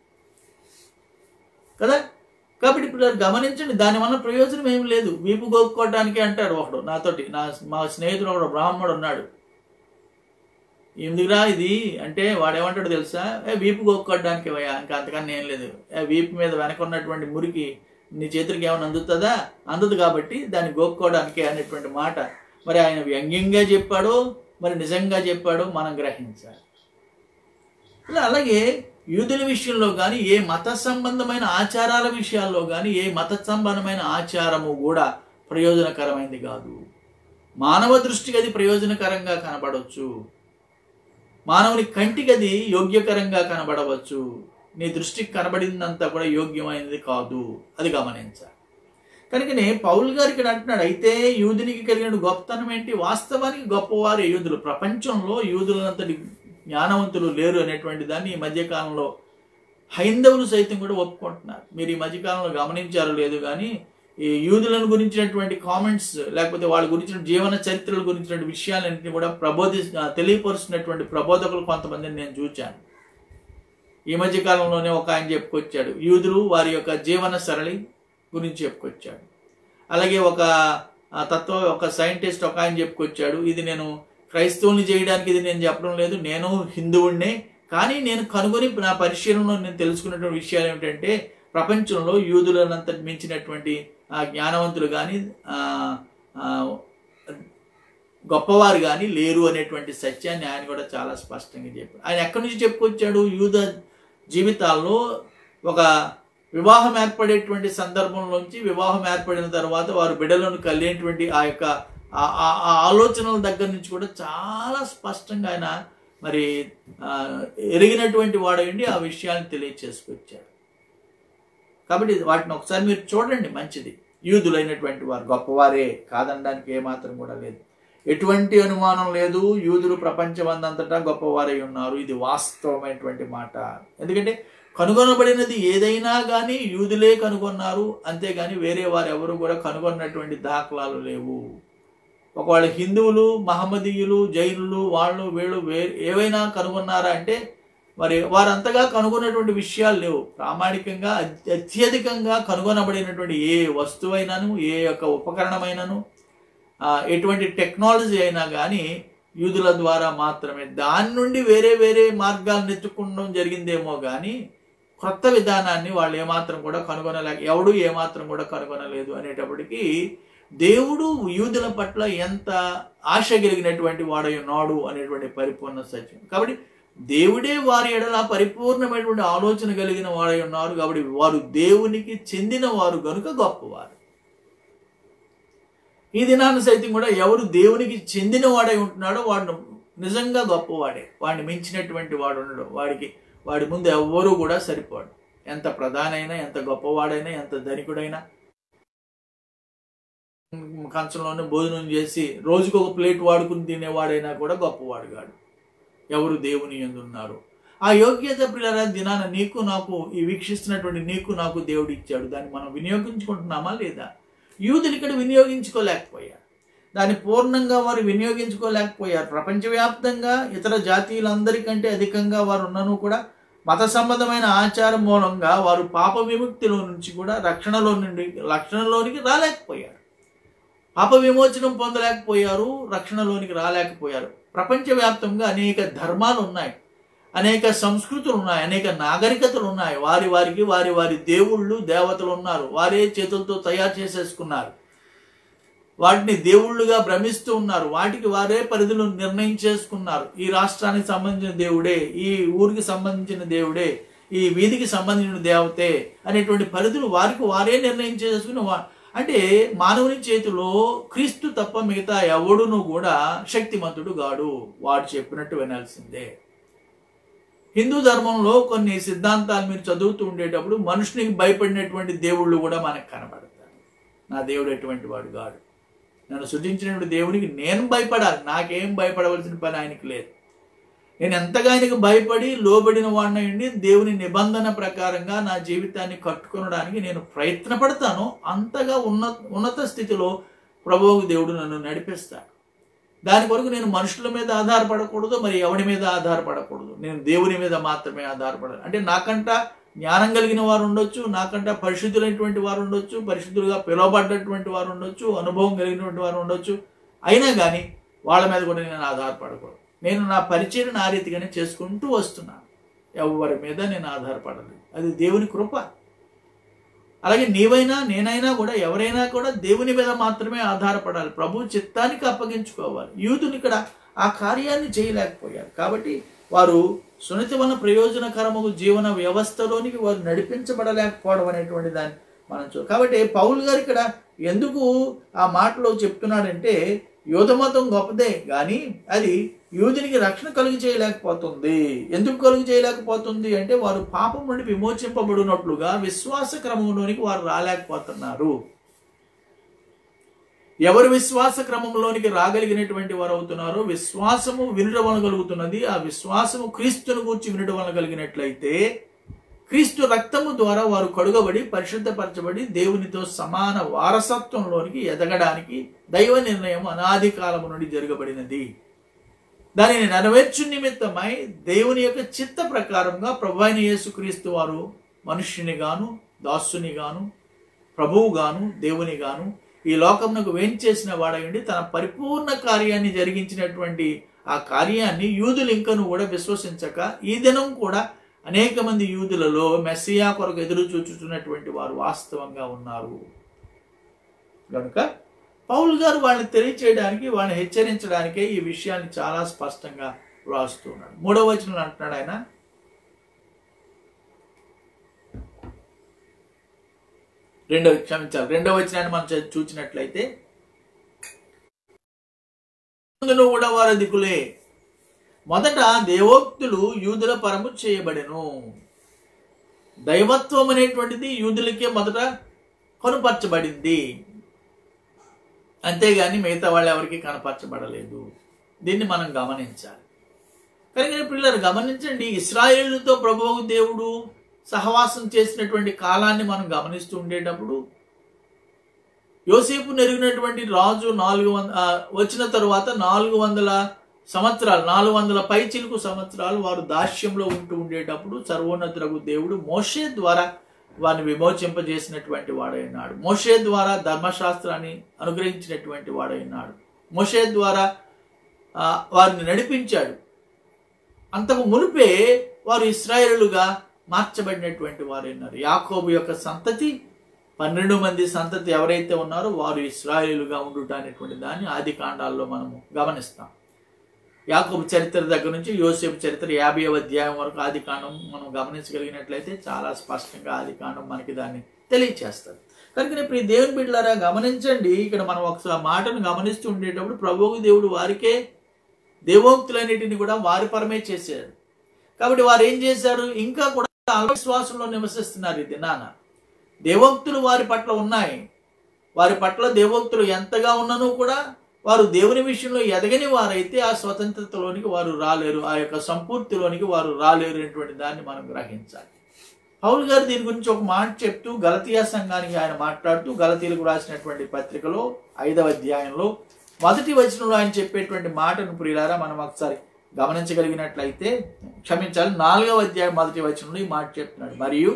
కదా కాబట్టి ఇప్పుడు అది గమనించండి దానివల్ల ప్రయోజనం ఏం లేదు వీపు గోక్కోవడానికి అంటాడు ఒకడు నాతోటి నా మా స్నేహితుడు ఒకడు బ్రాహ్మణుడు ఉన్నాడు ఎందుకురా ఇది అంటే వాడేమంటాడు తెలుసా ఏ వీపు గోక్కోవడానికి వయ్యా ఇంకా అంతకన్నా ఏం లేదు ఏ వీపు మీద వెనక ఉన్నటువంటి మురికి నీ చేతులకి ఏమైనా అందుతుందా అందదు కాబట్టి దాన్ని గోక్కోవడానికి అనేటువంటి మాట మరి ఆయన వ్యంగ్యంగా చెప్పాడో మరి నిజంగా చెప్పాడో మనం గ్రహించాలి ఇలా అలాగే యూదుల విషయంలో కానీ ఏ మత సంబంధమైన ఆచారాల విషయాల్లో కానీ ఏ మత సంబంధమైన ఆచారము కూడా ప్రయోజనకరమైనది కాదు మానవ దృష్టికి అది ప్రయోజనకరంగా కనబడవచ్చు మానవుని కంటికి అది యోగ్యకరంగా కనబడవచ్చు నీ దృష్టికి కనబడిందంతా కూడా యోగ్యమైనది కాదు అది గమనించాలి కనుకనే పౌల్ గారు ఇక్కడ అంటున్నాడు అయితే యూదునికి కలిగిన గొప్పతనం ఏంటి వాస్తవానికి గొప్పవారు యూదులు ప్రపంచంలో యూదులంతటి జ్ఞానవంతులు లేరు అనేటువంటి దాన్ని ఈ మధ్యకాలంలో హైందవులు సైతం కూడా ఒప్పుకుంటున్నారు మీరు ఈ మధ్యకాలంలో గమనించారో లేదు కానీ ఈ యూదులను గురించినటువంటి కామెంట్స్ లేకపోతే వాళ్ళ గురించిన జీవన చరిత్రల గురించినటువంటి విషయాలన్నింటినీ కూడా ప్రబోధి తెలియపరుస్తున్నటువంటి ప్రబోధకులు కొంతమందిని నేను చూచాను ఈ మధ్య కాలంలోనే ఒక ఆయన చెప్పుకొచ్చాడు యూదులు వారి యొక్క జీవన సరళి గురించి చెప్పుకొచ్చాడు అలాగే ఒక ఆ, తత్వ ఒక సైంటిస్ట్ ఒక ఆయన చెప్పుకొచ్చాడు ఇది నేను క్రైస్తవుల్ని చేయడానికి ఇది నేను చెప్పడం లేదు నేను హిందువుడినే కానీ నేను కనుగొని నా పరిశీలనలో నేను తెలుసుకున్నటువంటి విషయాలు ఏమిటంటే ప్రపంచంలో యూదులనంత మించినటువంటి ఆ, జ్ఞానవంతులు కానీ గొప్పవారు కానీ లేరు అనేటువంటి సత్యాన్ని ఆయన కూడా చాలా స్పష్టంగా చెప్పాడు ఆయన ఎక్కడి నుంచి చెప్పుకొచ్చాడు యూద జీవితాల్లో ఒక వివాహం ఏర్పడేటువంటి సందర్భంలోంచి వివాహం ఏర్పడిన తర్వాత వారు బిడ్డలను కలిగేటువంటి ఆ యొక్క ఆ ఆ- ఆ ఆలోచనల దగ్గర నుంచి కూడా చాలా స్పష్టంగా ఆయన మరి ఆ, ఎరిగినటువంటి వాడండి ఆ విషయాన్ని తెలియచేసుకొచ్చాడు కాబట్టి వాటిని ఒకసారి మీరు చూడండి మంచిది యూదులైనటువంటి వారు గొప్పవారే కాదనడానికి ఏమాత్రం కూడా లేదు ఎటువంటి అనుమానం లేదు యూదులు ప్రపంచమందంతటా గొప్పవారై ఉన్నారు ఇది వాస్తవమైనటువంటి మాట ఎందుకంటే కనుగొనబడినది ఏదైనా కానీ యూదులే కనుగొన్నారు అంతేగాని వేరే వారు ఎవరు కూడా కనుగొన్నటువంటి దాఖలాలు లేవు ఒకవేళ హిందువులు మహమ్మదీయులు జైనులు వాళ్ళు వీళ్ళు వే ఏవైనా కనుగొన్నారా అంటే మరి వారంతగా కనుగొన్నటువంటి విషయాలు లేవు ప్రామాణికంగా అత్య- అత్యధికంగా కనుగొనబడినటువంటి ఏ వస్తువైనాను ఏ యొక్క ఉపకరణమైనను ఆ, ఎటువంటి టెక్నాలజీ అయినా కానీ యూదుల ద్వారా మాత్రమే దాని నుండి వేరే వేరే మార్గాలను ఎత్తుకోవడం జరిగిందేమో కానీ క్రొత్త విధానాన్ని వాళ్ళు ఏమాత్రం కూడా కనుగొనలేక ఎవడు ఏమాత్రం కూడా కనుగొనలేదు అనేటప్పటికీ దేవుడు యూదుల పట్ల ఎంత ఆశ కలిగినటువంటి వాడై ఉన్నాడు అనేటువంటి పరిపూర్ణ సత్యం కాబట్టి దేవుడే వారి ఎడల పరిపూర్ణమైనటువంటి ఆలోచన కలిగిన వాడై ఉన్నారు కాబట్టి వారు దేవునికి చెందిన వారు గనుక గొప్పవారు ఈ దినాన్ని సైతం కూడా ఎవరు దేవునికి చెందిన వాడై ఉంటున్నాడో వాడు నిజంగా గొప్పవాడే వాడిని మించినటువంటి వాడు ఉండడు వాడికి వాడి ముందు ఎవ్వరూ కూడా సరిపోడు ఎంత ప్రధానైనా ఎంత గొప్పవాడైనా ఎంత ధనికుడైనా కంచంలోనే భోజనం చేసి రోజుకు ఒక ప్లేట్ వాడుకుని తినేవాడైనా కూడా గొప్పవాడు కాడు ఎవరు దేవుని ఎందున్నారు ఆ యోగ్యత ప్రియుల దినాన నీకు నాకు ఈ వీక్షిస్తున్నటువంటి నీకు నాకు దేవుడు ఇచ్చాడు దాన్ని మనం వినియోగించుకుంటున్నామా లేదా యూదులు ఇక్కడ వినియోగించుకోలేకపోయారు దాన్ని పూర్ణంగా వారు వినియోగించుకోలేకపోయారు ప్రపంచవ్యాప్తంగా ఇతర జాతీయులందరికంటే అధికంగా వారు ఉన్నను కూడా మత సంబంధమైన ఆచారం మూలంగా వారు పాప విముక్తిలో నుంచి కూడా రక్షణలో నుండి రక్షణలోనికి రాలేకపోయారు పాప విమోచనం పొందలేకపోయారు రక్షణలోనికి రాలేకపోయారు ప్రపంచవ్యాప్తంగా అనేక ధర్మాలు ఉన్నాయి అనేక సంస్కృతులు ఉన్నాయి అనేక నాగరికతలు ఉన్నాయి వారి వారికి వారి వారి దేవుళ్ళు దేవతలు ఉన్నారు వారే చేతులతో తయారు చేసేసుకున్నారు వాటిని దేవుళ్ళుగా భ్రమిస్తూ ఉన్నారు వాటికి వారే పరిధులు నిర్ణయం చేసుకున్నారు ఈ రాష్ట్రానికి సంబంధించిన దేవుడే ఈ ఊరికి సంబంధించిన దేవుడే ఈ వీధికి సంబంధించిన దేవతే అనేటువంటి పరిధులు వారికి వారే నిర్ణయం చేసుకుని వా- అంటే మానవుని చేతిలో క్రీస్తు తప్ప మిగతా ఎవడును కూడా శక్తిమంతుడు గాడు వాడు చెప్పినట్టు వినాల్సిందే హిందూ ధర్మంలో కొన్ని సిద్ధాంతాలు మీరు చదువుతూ ఉండేటప్పుడు మనుషునికి భయపడినటువంటి దేవుళ్ళు కూడా మనకు కనబడతారు నా దేవుడు ఎటువంటి వాడు కాడు నన్ను సృజించినటువంటి దేవునికి నేను భయపడాలి నాకేం భయపడవలసిన పని ఆయనకి లేదు నేను ఎంతగా ఆయనకు భయపడి లోబడిన వాడినండి దేవుని నిబంధన ప్రకారంగా నా జీవితాన్ని కట్టుకొనడానికి నేను ప్రయత్నపడతాను అంతగా ఉన్న ఉన్నత స్థితిలో ప్రభువు దేవుడు నన్ను నడిపిస్తాడు దాని కొరకు నేను మనుషుల మీద ఆధారపడకూడదు మరి ఎవడి మీద ఆధారపడకూడదు నేను దేవుని మీద మాత్రమే ఆధారపడాలి అంటే నాకంట జ్ఞానం కలిగిన వారు ఉండొచ్చు నాకంట పరిశుద్ధులైనటువంటి వారు ఉండొచ్చు పరిశుద్ధులుగా పిలువబడ్డటువంటి వారు ఉండొచ్చు అనుభవం కలిగినటువంటి వారు ఉండొచ్చు అయినా కానీ వాళ్ళ మీద కూడా నేను ఆధారపడకూడదు నేను నా పరిచయం ఆ రీతిగానే చేసుకుంటూ వస్తున్నాను ఎవరి మీద నేను ఆధారపడలేదు అది దేవుని కృప అలాగే నీవైనా నేనైనా కూడా ఎవరైనా కూడా దేవుని మీద మాత్రమే ఆధారపడాలి ప్రభు చిత్తానికి అప్పగించుకోవాలి యూతులు ఇక్కడ ఆ కార్యాన్ని చేయలేకపోయారు కాబట్టి వారు సున్నిత వలన ప్రయోజనకరము జీవన వ్యవస్థలోనికి వారు నడిపించబడలేకపోవడం అనేటువంటి దాన్ని మనం చూ కాబట్టి పౌల్ గారు ఇక్కడ ఎందుకు ఆ మాటలో చెప్తున్నాడంటే యూధమతం గొప్పదే కానీ అది యూదునికి రక్షణ కలుగు చేయలేకపోతుంది ఎందుకు కలుగు చేయలేకపోతుంది అంటే వారు పాపం నుండి విమోచింపబడినట్లుగా విశ్వాస క్రమంలోనికి వారు రాలేకపోతున్నారు ఎవరు విశ్వాస క్రమంలోనికి రాగలిగినటువంటి వారు అవుతున్నారో విశ్వాసము వినడం వలన కలుగుతున్నది ఆ విశ్వాసము క్రీస్తును గూర్చి వినడం వలన కలిగినట్లయితే క్రీస్తు రక్తము ద్వారా వారు కడుగబడి పరిశుద్ధపరచబడి దేవునితో సమాన వారసత్వంలోనికి ఎదగడానికి దైవ నిర్ణయం అనాది కాలము నుండి జరగబడినది దానిని నెరవేర్చు నిమిత్తమై దేవుని యొక్క చిత్త ప్రకారంగా ప్రభు అయిన యేసుక్రీస్తు వారు మనుష్యుని గాను దాసుని గాను ప్రభువు గాను దేవుని గాను ఈ లోకమునకు వేంచేసిన వాడయండి తన పరిపూర్ణ కార్యాన్ని జరిగించినటువంటి ఆ కార్యాన్ని యూదులు ఇంకను కూడా విశ్వసించక ఈ దినం కూడా అనేక మంది యూదులలో మెస్సియా కొరకు ఎదురు చూచుతున్నటువంటి వారు వాస్తవంగా ఉన్నారు కనుక పౌల్ గారు వాళ్ళని తెలియచేయడానికి వాళ్ళని హెచ్చరించడానికే ఈ విషయాన్ని చాలా స్పష్టంగా వ్రాస్తున్నాడు మూడవ వచనంలో అంటున్నాడు ఆయన రెండవ క్షమించాలి రెండవ వచనాన్ని మనం చూ- చూచినట్లయితే అందులో కూడా వారి దిక్కులే మొదట దేవోక్తులు యూదుల పరము చేయబడెను దైవత్వం అనేటువంటిది యూదులకే మొదట కనుపరచబడింది అంతేగాని మిగతా వాళ్ళు ఎవరికి కనపరచబడలేదు దీన్ని మనం గమనించాలి కనుక పిల్లలు గమనించండి ఇస్రాయేలుతో ప్రభువు దేవుడు సహవాసం చేసినటువంటి కాలాన్ని మనం గమనిస్తూ ఉండేటప్పుడు యోసేపు నెరిగినటువంటి రాజు నాలుగు వంద ఆ, వచ్చిన తరువాత నాలుగు వందల సంవత్సరాలు నాలుగు వందల పైచిలుకు సంవత్సరాలు వారు దాస్యంలో ఉంటూ ఉండేటప్పుడు సర్వోన్నతులకు దేవుడు మోషే ద్వారా వారిని విమోచింపజేసినటువంటి వాడైనాడు మోషే ద్వారా ధర్మశాస్త్రాన్ని అనుగ్రహించినటువంటి వాడైనాడు మోషే ద్వారా ఆ, వారిని నడిపించాడు అంతకు మునిపే వారు ఇస్రాయేలుగా మార్చబడినటువంటి వారైనారు యాకోబు యొక్క సంతతి పన్నెండు మంది సంతతి ఎవరైతే ఉన్నారో వారు ఇస్రాయేలుగా ఉండుట అనేటువంటి దాన్ని ఆది కాండాల్లో మనము గమనిస్తాం యాకోబు చరిత్ర దగ్గర నుంచి యోసేపు చరిత్ర యాభై అధ్యాయం వరకు ఆది కాండం మనం గమనించగలిగినట్లయితే చాలా స్పష్టంగా ఆది కాండం మనకి దాన్ని తెలియచేస్తుంది కనుక ఇప్పుడు ఈ దేవుని బిడ్డలారా గమనించండి ఇక్కడ మనం ఒకసారి మాటను గమనిస్తూ ఉండేటప్పుడు ప్రభువు దేవుడు వారికే దేవోక్తులన్నిటిని కూడా వారి పరమే చేశాడు కాబట్టి వారు ఏం చేశారు ఇంకా కూడా అల్పవిశ్వాసంలో నివసిస్తున్నారు ఈ దినాన దేవోక్తులు వారి పట్ల ఉన్నాయి వారి పట్ల దేవోక్తులు ఎంతగా ఉన్ననూ కూడా వారు దేవుని విషయంలో ఎదగని వారైతే ఆ స్వతంత్రతలోనికి వారు రాలేరు ఆ యొక్క సంపూర్తిలోనికి వారు రాలేరు అనేటువంటి దాన్ని మనం గ్రహించాలి పౌల్ గారు దీని గురించి ఒక మాట చెప్తూ గలతీయ సంఘానికి ఆయన మాట్లాడుతూ గలతీలకు రాసినటువంటి పత్రికలో ఐదవ అధ్యాయంలో మొదటి వచనంలో ఆయన చెప్పేటువంటి మాటను ప్రియులారా మనం ఒకసారి గమనించగలిగినట్లయితే క్షమించాలి నాలుగవ అధ్యాయం మొదటి వచనంలో ఈ మాట చెప్తున్నాడు మరియు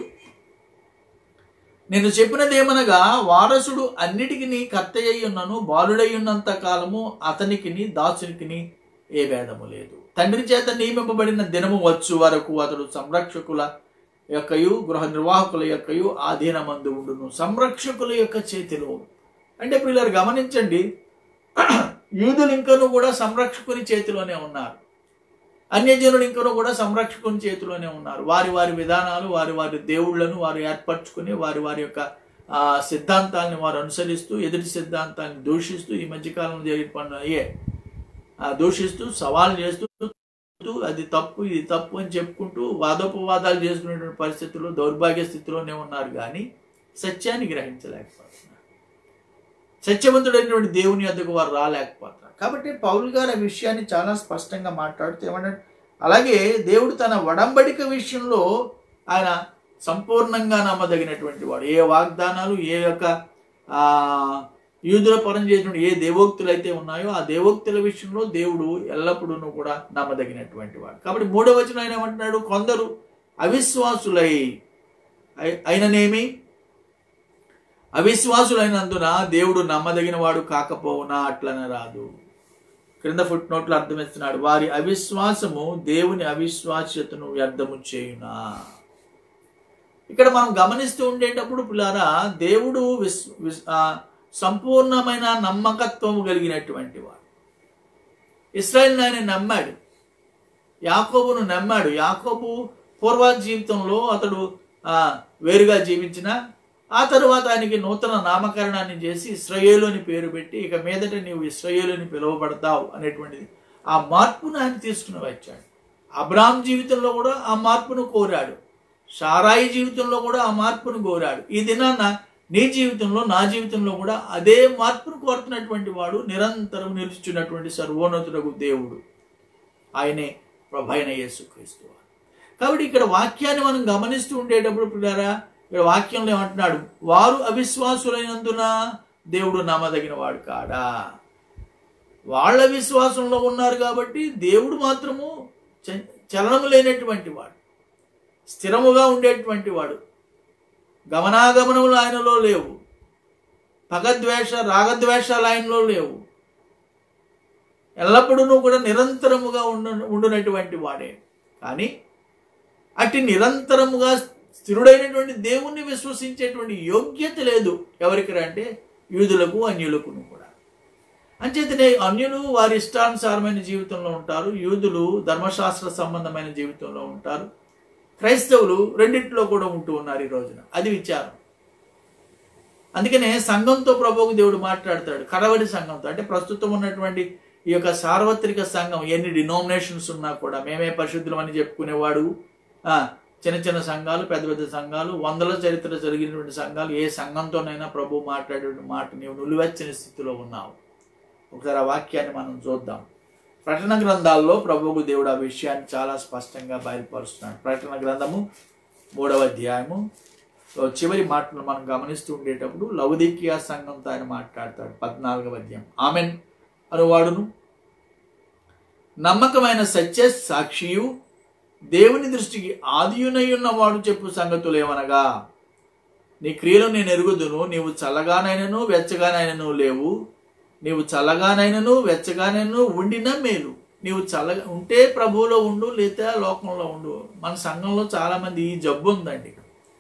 నేను చెప్పినదేమనగా వారసుడు అన్నిటికీ కర్తయ్య ఉన్నను బాలుడై ఉన్నంత కాలము అతనికిని దాసునికిని ఏ భేదము లేదు తండ్రి చేత నియమింపబడిన దినము వచ్చు వరకు అతడు సంరక్షకుల యొక్కయు గృహ నిర్వాహకుల యొక్కయు ఆధీనమందు ఉండును సంరక్షకుల యొక్క చేతిలో అంటే పిల్లలు గమనించండి యూదులు ఇంకను కూడా సంరక్షకుని చేతిలోనే ఉన్నారు అన్యజనులు ఇంకను కూడా సంరక్షకుని చేతిలోనే ఉన్నారు వారి వారి విధానాలు వారి వారి దేవుళ్లను వారు ఏర్పరచుకుని వారి వారి యొక్క ఆ, సిద్ధాంతాలను వారు అనుసరిస్తూ ఎదుటి సిద్ధాంతాన్ని దూషిస్తూ ఈ మధ్యకాలంలో జరిగిన అయ్యే ఆ, దూషిస్తూ సవాల్ చేస్తూ అది తప్పు ఇది తప్పు అని చెప్పుకుంటూ వాదోపవాదాలు చేసుకునేటువంటి పరిస్థితుల్లో దౌర్భాగ్య స్థితిలోనే ఉన్నారు కానీ సత్యాన్ని గ్రహించలేకపోతున్నారు సత్యవంతుడైనటువంటి దేవుని వద్దకు వారు రాలేకపోతున్నారు కాబట్టి పౌల్ గారు ఆ విషయాన్ని చాలా స్పష్టంగా మాట్లాడుతూ ఏమంటారు అలాగే దేవుడు తన వడంబడిక విషయంలో ఆయన సంపూర్ణంగా నమ్మదగినటువంటి వాడు ఏ వాగ్దానాలు ఏ యొక్క ఆ, యూదుల పరం చేసినటువంటి ఏ దేవోక్తులు అయితే ఉన్నాయో ఆ దేవోక్తుల విషయంలో దేవుడు ఎల్లప్పుడూ కూడా నమ్మదగినటువంటి వాడు కాబట్టి మూడవ వచనం ఆయన ఏమంటున్నాడు కొందరు అవిశ్వాసులై అయి- అయిననేమి అవిశ్వాసులైనందున దేవుడు నమ్మదగిన వాడు కాకపోవునా అట్లనే రాదు క్రింద ఫుట్ నోట్లు అర్థమిస్తున్నాడు వారి అవిశ్వాసము దేవుని అవిశ్వాస్యతను వ్యర్థము చేయునా ఇక్కడ మనం గమనిస్తూ ఉండేటప్పుడు పిల్లారా దేవుడు విస్ విస్- ఆ, సంపూర్ణమైన నమ్మకత్వము కలిగినటువంటి వాడు ఇస్రాయల్ ఆయన నమ్మాడు యాకోబును నమ్మాడు యాకోబు పూర్వ జీవితంలో అతడు ఆ, వేరుగా జీవించిన ఆ తరువాత ఆయనకి నూతన నామకరణాన్ని చేసి ఇస్రాయేలు అని పేరు పెట్టి ఇక మీదట నీవు ఇస్రాయేలు అని పిలువబడతావు అనేటువంటిది ఆ మార్పును ఆయన తీసుకుని వచ్చాడు అబ్రామ్ జీవితంలో కూడా ఆ మార్పును కోరాడు షారాయి జీవితంలో కూడా ఆ మార్పును కోరాడు ఈ దినాన నీ జీవితంలో నా జీవితంలో కూడా అదే మార్పును కోరుతున్నటువంటి వాడు నిరంతరం నిలుచున్నటువంటి సర్వోన్నతుడకు దేవుడు ఆయనే ప్రభైన యేసుక్రీస్తు వారు. కాబట్టి ఇక్కడ వాక్యాన్ని మనం గమనిస్తూ ఉండేటప్పుడు పిల్లారా ఇక్కడ వాక్యంలో ఏమంటున్నాడు వారు అవిశ్వాసులైనందున దేవుడు నమ్మదగిన వాడు కాడా వాళ్ళ విశ్వాసంలో ఉన్నారు కాబట్టి దేవుడు మాత్రము చ- చలనము లేనటువంటి వాడు స్థిరముగా ఉండేటువంటి వాడు గమనాగమనములు ఆయనలో లేవు పగద్వేష రాగద్వేషాలు ఆయనలో లేవు ఎల్లప్పుడూ కూడా నిరంతరముగా ఉండ ఉండునటువంటి వాడే కానీ అట్టి నిరంతరముగా స్థిరుడైనటువంటి దేవుణ్ణి విశ్వసించేటువంటి యోగ్యత లేదు ఎవరికి అంటే యూదులకు అన్యులకును కూడా అంచేతనే అన్యులు వారి ఇష్టానుసారమైన జీవితంలో ఉంటారు యూదులు ధర్మశాస్త్ర సంబంధమైన జీవితంలో ఉంటారు క్రైస్తవులు రెండింటిలో కూడా ఉంటూ ఉన్నారు ఈ రోజున అది విచారం అందుకనే సంఘంతో ప్రభువుకు దేవుడు మాట్లాడతాడు కడవడి సంఘంతో అంటే ప్రస్తుతం ఉన్నటువంటి ఈ యొక్క సార్వత్రిక సంఘం ఎన్ని డినోమినేషన్స్ ఉన్నా కూడా మేమే పరిశుద్ధులం అని చెప్పుకునేవాడు ఆ, చిన్న చిన్న సంఘాలు పెద్ద పెద్ద సంఘాలు వందల చరిత్ర జరిగినటువంటి సంఘాలు ఏ సంఘంతోనైనా ప్రభు మాట్లాడే మాట నీవు నులివెచ్చని స్థితిలో ఉన్నావు ఒకసారి ఆ వాక్యాన్ని మనం చూద్దాం ప్రకటన గ్రంథాల్లో ప్రభువుకు దేవుడు ఆ విషయాన్ని చాలా స్పష్టంగా బయలుపరుస్తున్నాడు ప్రకటన గ్రంథము మూడవ అధ్యాయము సో చివరి మాటలు మనం గమనిస్తూ ఉండేటప్పుడు లౌదికియా సంఘంతో ఆయన మాట్లాడతాడు పద్నాలుగవ అధ్యాయం ఆమెన్ అనువాడును నమ్మకమైన సత్య సాక్షియు దేవుని దృష్టికి ఆదియునై ఉన్నవాడు చెప్పు సంగతులు ఏమనగా నీ క్రియలు నేను ఎరుగుదును నీవు చల్లగానైనను వెచ్చగానైనను లేవు నీవు చల్లగానైనను వెచ్చగానైనను ఉండినా మేలు నీవు చల్లగా ఉంటే ప్రభువులో ఉండు లేదా లోకంలో ఉండు మన సంఘంలో చాలా మంది ఈ జబ్బు ఉందండి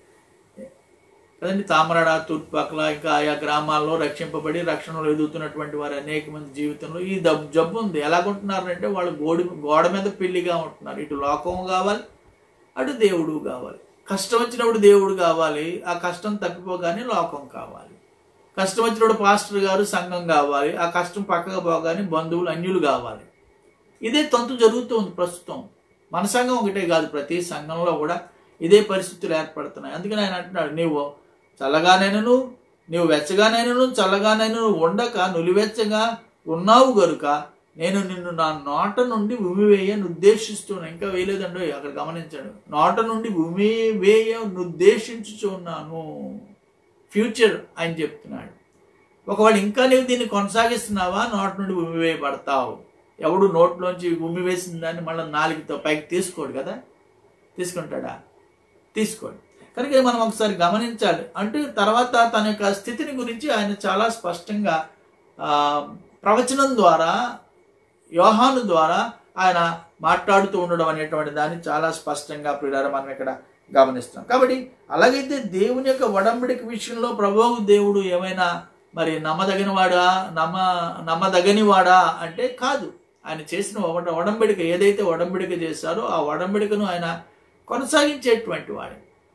కదండి తామరాడ తూర్పుపక్కల ఇంకా ఆయా గ్రామాల్లో రక్షింపబడి రక్షణలో ఎదుగుతున్నటువంటి వారు అనేక మంది జీవితంలో ఈ దబ్ జబ్బు ఉంది ఎలాగుంటున్నారంటే వాళ్ళు గోడి గోడ మీద పెళ్లిగా ఉంటున్నారు ఇటు లోకం కావాలి అటు దేవుడు కావాలి కష్టం వచ్చినప్పుడు దేవుడు కావాలి ఆ కష్టం తప్పిపోగానే లోకం కావాలి కష్టం వచ్చినప్పుడు పాస్టర్ గారు సంఘం కావాలి ఆ కష్టం పక్కగా పోగానే బంధువులు అన్యులు కావాలి ఇదే తంతు జరుగుతుంది ప్రస్తుతం మన సంఘం ఒకటే కాదు ప్రతి సంఘంలో కూడా ఇదే పరిస్థితులు ఏర్పడుతున్నాయి అందుకని ఆయన అంటున్నాడు నీవు చల్లగానైనను నీవు వెచ్చగానైనను చల్లగానైనను ఉండక నులివెచ్చగా ఉన్నావు గనుక నేను నిన్ను నా నోట నుండి ఉమి వేయను ఉద్దేశిస్తున్నా ఇంకా వేయలేదండి అక్కడ గమనించాడు నోట నుండి ఉమి వేయ ఉద్దేశించుచున్నాను ఫ్యూచర్ ఆయన చెప్తున్నాడు ఒకవేళ ఇంకా నీవు దీన్ని కొనసాగిస్తున్నావా నోట నుండి ఉమి వేయబడతావు ఎవడు నోట్లోంచి ఉమ్మి వేసిన దాన్ని మళ్ళీ నాలుగుతో పైకి తీసుకోడు కదా తీసుకుంటాడా తీసుకోడు కనుక మనం ఒకసారి గమనించాలి అంటే తర్వాత తన యొక్క స్థితిని గురించి ఆయన చాలా స్పష్టంగా ఆ, ప్రవచనం ద్వారా యోహాను ద్వారా ఆయన మాట్లాడుతూ ఉండడం అనేటువంటి దాన్ని చాలా స్పష్టంగా ప్రియులారా మనం ఇక్కడ గమనిస్తాం కాబట్టి అలాగైతే దేవుని యొక్క వడంబడిక విషయంలో ప్రభువు దేవుడు ఏమైనా మరి నమ్మదగిన వాడా నమ్మ నమ్మదగని వాడా అంటే కాదు ఆయన చేసిన వడ- వడంబడిక ఏదైతే వడంబడిక చేశారో ఆ వడంబడికను ఆయన కొనసాగించేటువంటి వాడు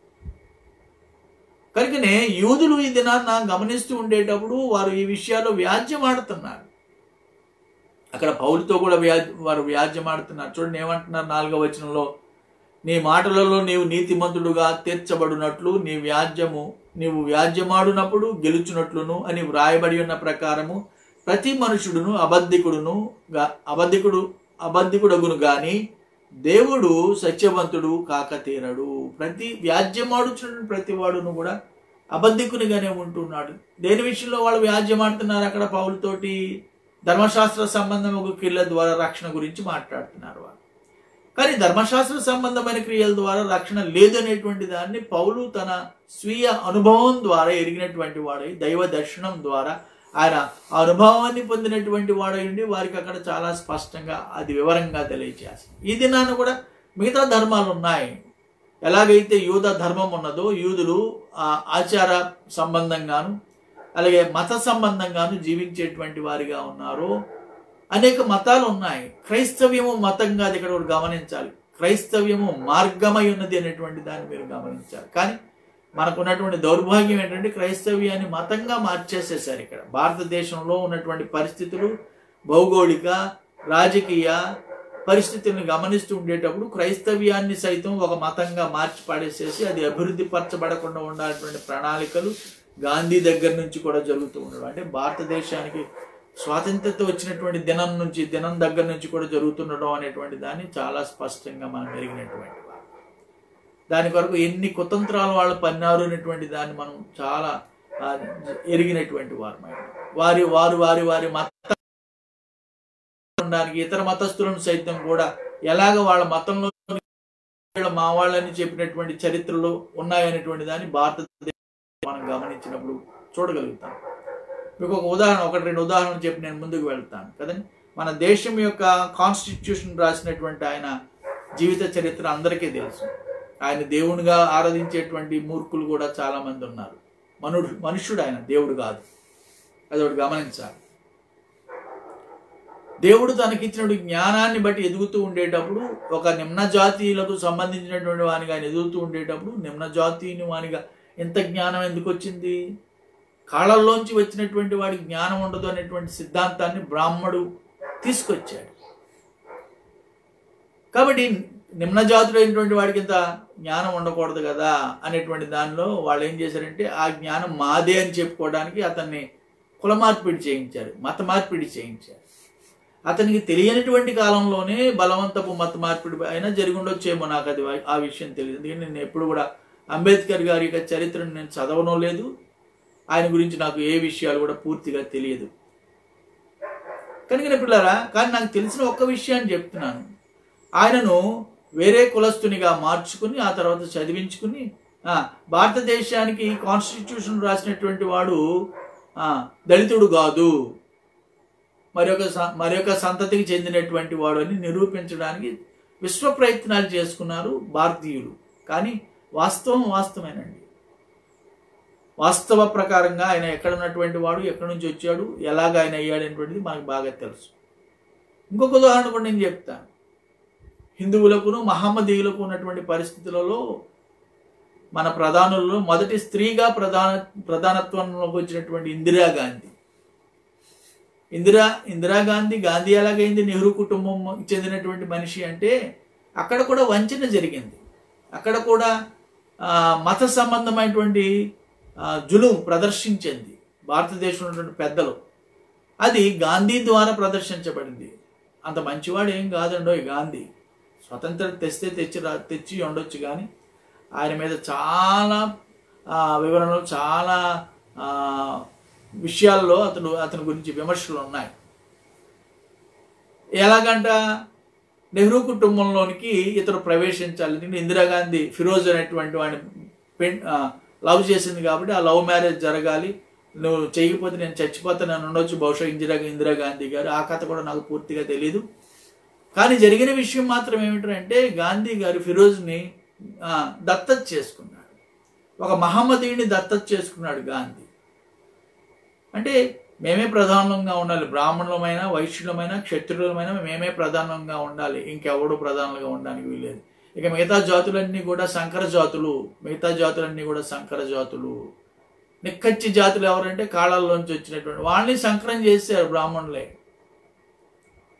కనుకనే యూదులు ఈ దినాన్న గమనిస్తూ ఉండేటప్పుడు వారు ఈ విషయాల్లో వ్యాజ్యం ఆడుతున్నారు అక్కడ పౌలతో కూడా వ్యాజ్ వారు వ్యాజ్యమాడుతున్నారు చూడండి ఏమంటున్నారు నాలుగవ వచనంలో నీ మాటలలో నీవు నీతిమంతుడుగా తీర్చబడినట్లు నీ వ్యాజ్యము నీవు వ్యాజ్యమాడునప్పుడు గెలుచునట్లును అని వ్రాయబడి ఉన్న ప్రకారము ప్రతి మనుషుడును అబద్ధికుడును గా- అబద్ధికుడు అబద్ధికుడగును గాని దేవుడు సత్యవంతుడు కాక తీరడు ప్రతి వ్యాజ్యమాడుచున్న ప్రతి వాడును కూడా అబద్ధికునిగానే ఉంటున్నాడు దేని విషయంలో వాళ్ళు వ్యాజ్యమాడుతున్నారు అక్కడ పౌలతోటి ధర్మశాస్త్ర సంబంధం ఒక క్రియల ద్వారా రక్షణ గురించి మాట్లాడుతున్నారు వాళ్ళు కానీ ధర్మశాస్త్ర సంబంధమైన క్రియల ద్వారా రక్షణ లేదనేటువంటి దాన్ని పౌలు తన స్వీయ అనుభవం ద్వారా ఎరిగినటువంటి వాడై దైవ దర్శనం ద్వారా ఆయన ఆ అనుభవాన్ని పొందినటువంటి వాడై వారికి అక్కడ చాలా స్పష్టంగా అది వివరంగా తెలియజేస్తుంది ఈ దినాన కూడా మిగతా ధర్మాలు ఉన్నాయి ఎలాగైతే యూద ధర్మం ఉన్నదో యూదులు ఆ ఆచార సంబంధంగాను అలాగే మత సంబంధంగాను జీవించేటువంటి వారిగా ఉన్నారు అనేక మతాలు ఉన్నాయి క్రైస్తవ్యము మతంగా అది ఇక్కడ ఒకటి గమనించాలి క్రైస్తవ్యము మార్గమై ఉన్నది అనేటువంటి దాన్ని మీరు గమనించాలి కానీ మనకున్నటువంటి దౌర్భాగ్యం ఏంటంటే క్రైస్తవ్యాన్ని మతంగా మార్చేసేసారు ఇక్కడ భారతదేశంలో ఉన్నటువంటి పరిస్థితులు భౌగోళిక రాజకీయ పరిస్థితులను గమనిస్తూ ఉండేటప్పుడు క్రైస్తవ్యాన్ని సైతం ఒక మతంగా మార్చి పడేసేసి అది అభివృద్ధి పరచబడకుండా ఉండాలటువంటి ప్రణాళికలు గాంధీ దగ్గర నుంచి కూడా జరుగుతూ ఉండడం అంటే భారతదేశానికి స్వాతంత్రత వచ్చినటువంటి దినం నుంచి దినం దగ్గర నుంచి కూడా జరుగుతుండడం అనేటువంటి దాన్ని చాలా స్పష్టంగా మనం ఎరిగినటువంటి వారు దాని కొరకు ఎన్ని కుతంత్రాలు వాళ్ళు పన్నారు అనేటువంటి దాన్ని మనం చాలా ఆ, ఎరిగినటువంటి వారు వారి వారు వారి వారి మత ఉండడానికి ఇతర మతస్థులను సైతం కూడా ఎలాగ వాళ్ళ మతంలో వీళ్ళ మా వాళ్ళని చెప్పినటువంటి చరిత్రలు ఉన్నాయనేటువంటి దాన్ని భారతదేశం మనం గమనించినప్పుడు చూడగలుగుతాం మీకు ఒక ఉదాహరణ ఒకటి రెండు ఉదాహరణలు చెప్పి నేను ముందుకు వెళ్తాను కదండి మన దేశం యొక్క కాన్స్టిట్యూషన్ రాసినటువంటి ఆయన జీవిత చరిత్ర అందరికీ తెలుసు ఆయన దేవునిగా ఆరాధించేటువంటి మూర్ఖులు కూడా చాలా మంది ఉన్నారు మనుడు మనుష్యుడు ఆయన దేవుడు కాదు అది ఒకటి గమనించాలి దేవుడు తనకిచ్చినటువంటి జ్ఞానాన్ని బట్టి ఎదుగుతూ ఉండేటప్పుడు ఒక నిమ్న జాతీయులకు సంబంధించినటువంటి వానిగా ఆయన ఎదుగుతూ ఉండేటప్పుడు నిమ్న జాతీయుని వానిగా ఎంత జ్ఞానం ఎందుకు వచ్చింది కాళ్ళల్లోంచి వచ్చినటువంటి వాడికి జ్ఞానం ఉండదు అనేటువంటి సిద్ధాంతాన్ని బ్రాహ్మడు తీసుకొచ్చాడు కాబట్టి నిమ్న జాతుడైనటువంటి వాడికి ఇంత జ్ఞానం ఉండకూడదు కదా అనేటువంటి దానిలో వాళ్ళు ఏం చేశారంటే ఆ జ్ఞానం మాదే అని చెప్పుకోవడానికి అతన్ని కుల మార్పిడి చేయించారు మత మార్పిడి చేయించారు అతనికి తెలియనటువంటి కాలంలోనే బలవంతపు మత మార్పిడి అయినా జరిగి ఉండొచ్చేమో నాకు అది ఆ విషయం తెలియదు ఎందుకంటే నేను ఎప్పుడు కూడా అంబేద్కర్ గారి యొక్క చరిత్రను నేను చదవనో లేదు ఆయన గురించి నాకు ఏ విషయాలు కూడా పూర్తిగా తెలియదు కనుక పిల్లరా కానీ నాకు తెలిసిన ఒక్క విషయాన్ని చెప్తున్నాను ఆయనను వేరే కులస్తునిగా మార్చుకుని ఆ తర్వాత చదివించుకుని ఆ, భారతదేశానికి కాన్స్టిట్యూషన్ రాసినటువంటి వాడు ఆ, దళితుడు కాదు మరొక స- మరొక సంతతికి చెందినటువంటి వాడు అని నిరూపించడానికి విశ్వ ప్రయత్నాలు చేసుకున్నారు భారతీయులు కానీ వాస్తవం వాస్తవేనండి వాస్తవ ప్రకారంగా ఆయన ఎక్కడ ఉన్నటువంటి వాడు ఎక్కడి నుంచి వచ్చాడు ఎలాగ ఆయన అయ్యాడనేటువంటిది మనకు బాగా తెలుసు ఇంకొక ఉదాహరణ కూడా నేను చెప్తాను హిందువులకును మహమ్మదీయులకు ఉన్నటువంటి పరిస్థితులలో మన ప్రధానుల్లో మొదటి స్త్రీగా ప్రధాన ప్రధానత్వంలోకి వచ్చినటువంటి ఇందిరాగాంధీ ఇందిరా ఇందిరాగాంధీ గాంధీ ఎలాగైంది నెహ్రూ కుటుంబం చెందినటువంటి మనిషి అంటే అక్కడ కూడా వంచన జరిగింది అక్కడ కూడా ఆ, మత సంబంధమైనటువంటి ఆ, జులుం ప్రదర్శించింది భారతదేశంలో ఉన్నటువంటి పెద్దలు అది గాంధీ ద్వారా ప్రదర్శించబడింది అంత మంచివాడు ఏం కాదండో ఈ గాంధీ స్వతంత్రం తెస్తే తెచ్చి రా తెచ్చి ఉండొచ్చు కానీ ఆయన మీద చాలా ఆ, వివరణలు చాలా ఆ, విషయాల్లో అతను అతని గురించి విమర్శలు ఉన్నాయి ఎలాగంట నెహ్రూ కుటుంబంలోనికి ఇతను ప్రవేశించాలి ఎందుకంటే ఇందిరాగాంధీ ఫిరోజ్ అనేటువంటి వాడిని పెన్ ఆ, లవ్ చేసింది కాబట్టి ఆ లవ్ మ్యారేజ్ జరగాలి నువ్వు చేయకపోతే నేను చచ్చిపోతానని ఉండొచ్చు బహుశా ఇందిరా ఇందిరాగాంధీ గారు ఆ కథ కూడా నాకు పూర్తిగా తెలియదు కానీ జరిగిన విషయం మాత్రం ఏమిటంటే గాంధీ గారు ఫిరోజ్ని ఆ, దత్తత చేసుకున్నాడు ఒక మహమ్మదీయుని దత్తత చేసుకున్నాడు గాంధీ అంటే మేమే ప్రధానంగా ఉండాలి బ్రాహ్మణులమైన వైశ్యులమైన క్షత్రులమైన మేమే ప్రధానంగా ఉండాలి ఇంకెవడు ప్రధానంగా ఉండడానికి వీలేదు ఇక మిగతా జాతులన్నీ కూడా సంకర జాతులు మిగతా జాతులన్నీ కూడా సంకర జాతులు నిక్కచ్చి జాతులు ఎవరంటే కాళ్ళల్లోంచి వచ్చినటువంటి వాళ్ళని సంకరం చేశారు బ్రాహ్మణులే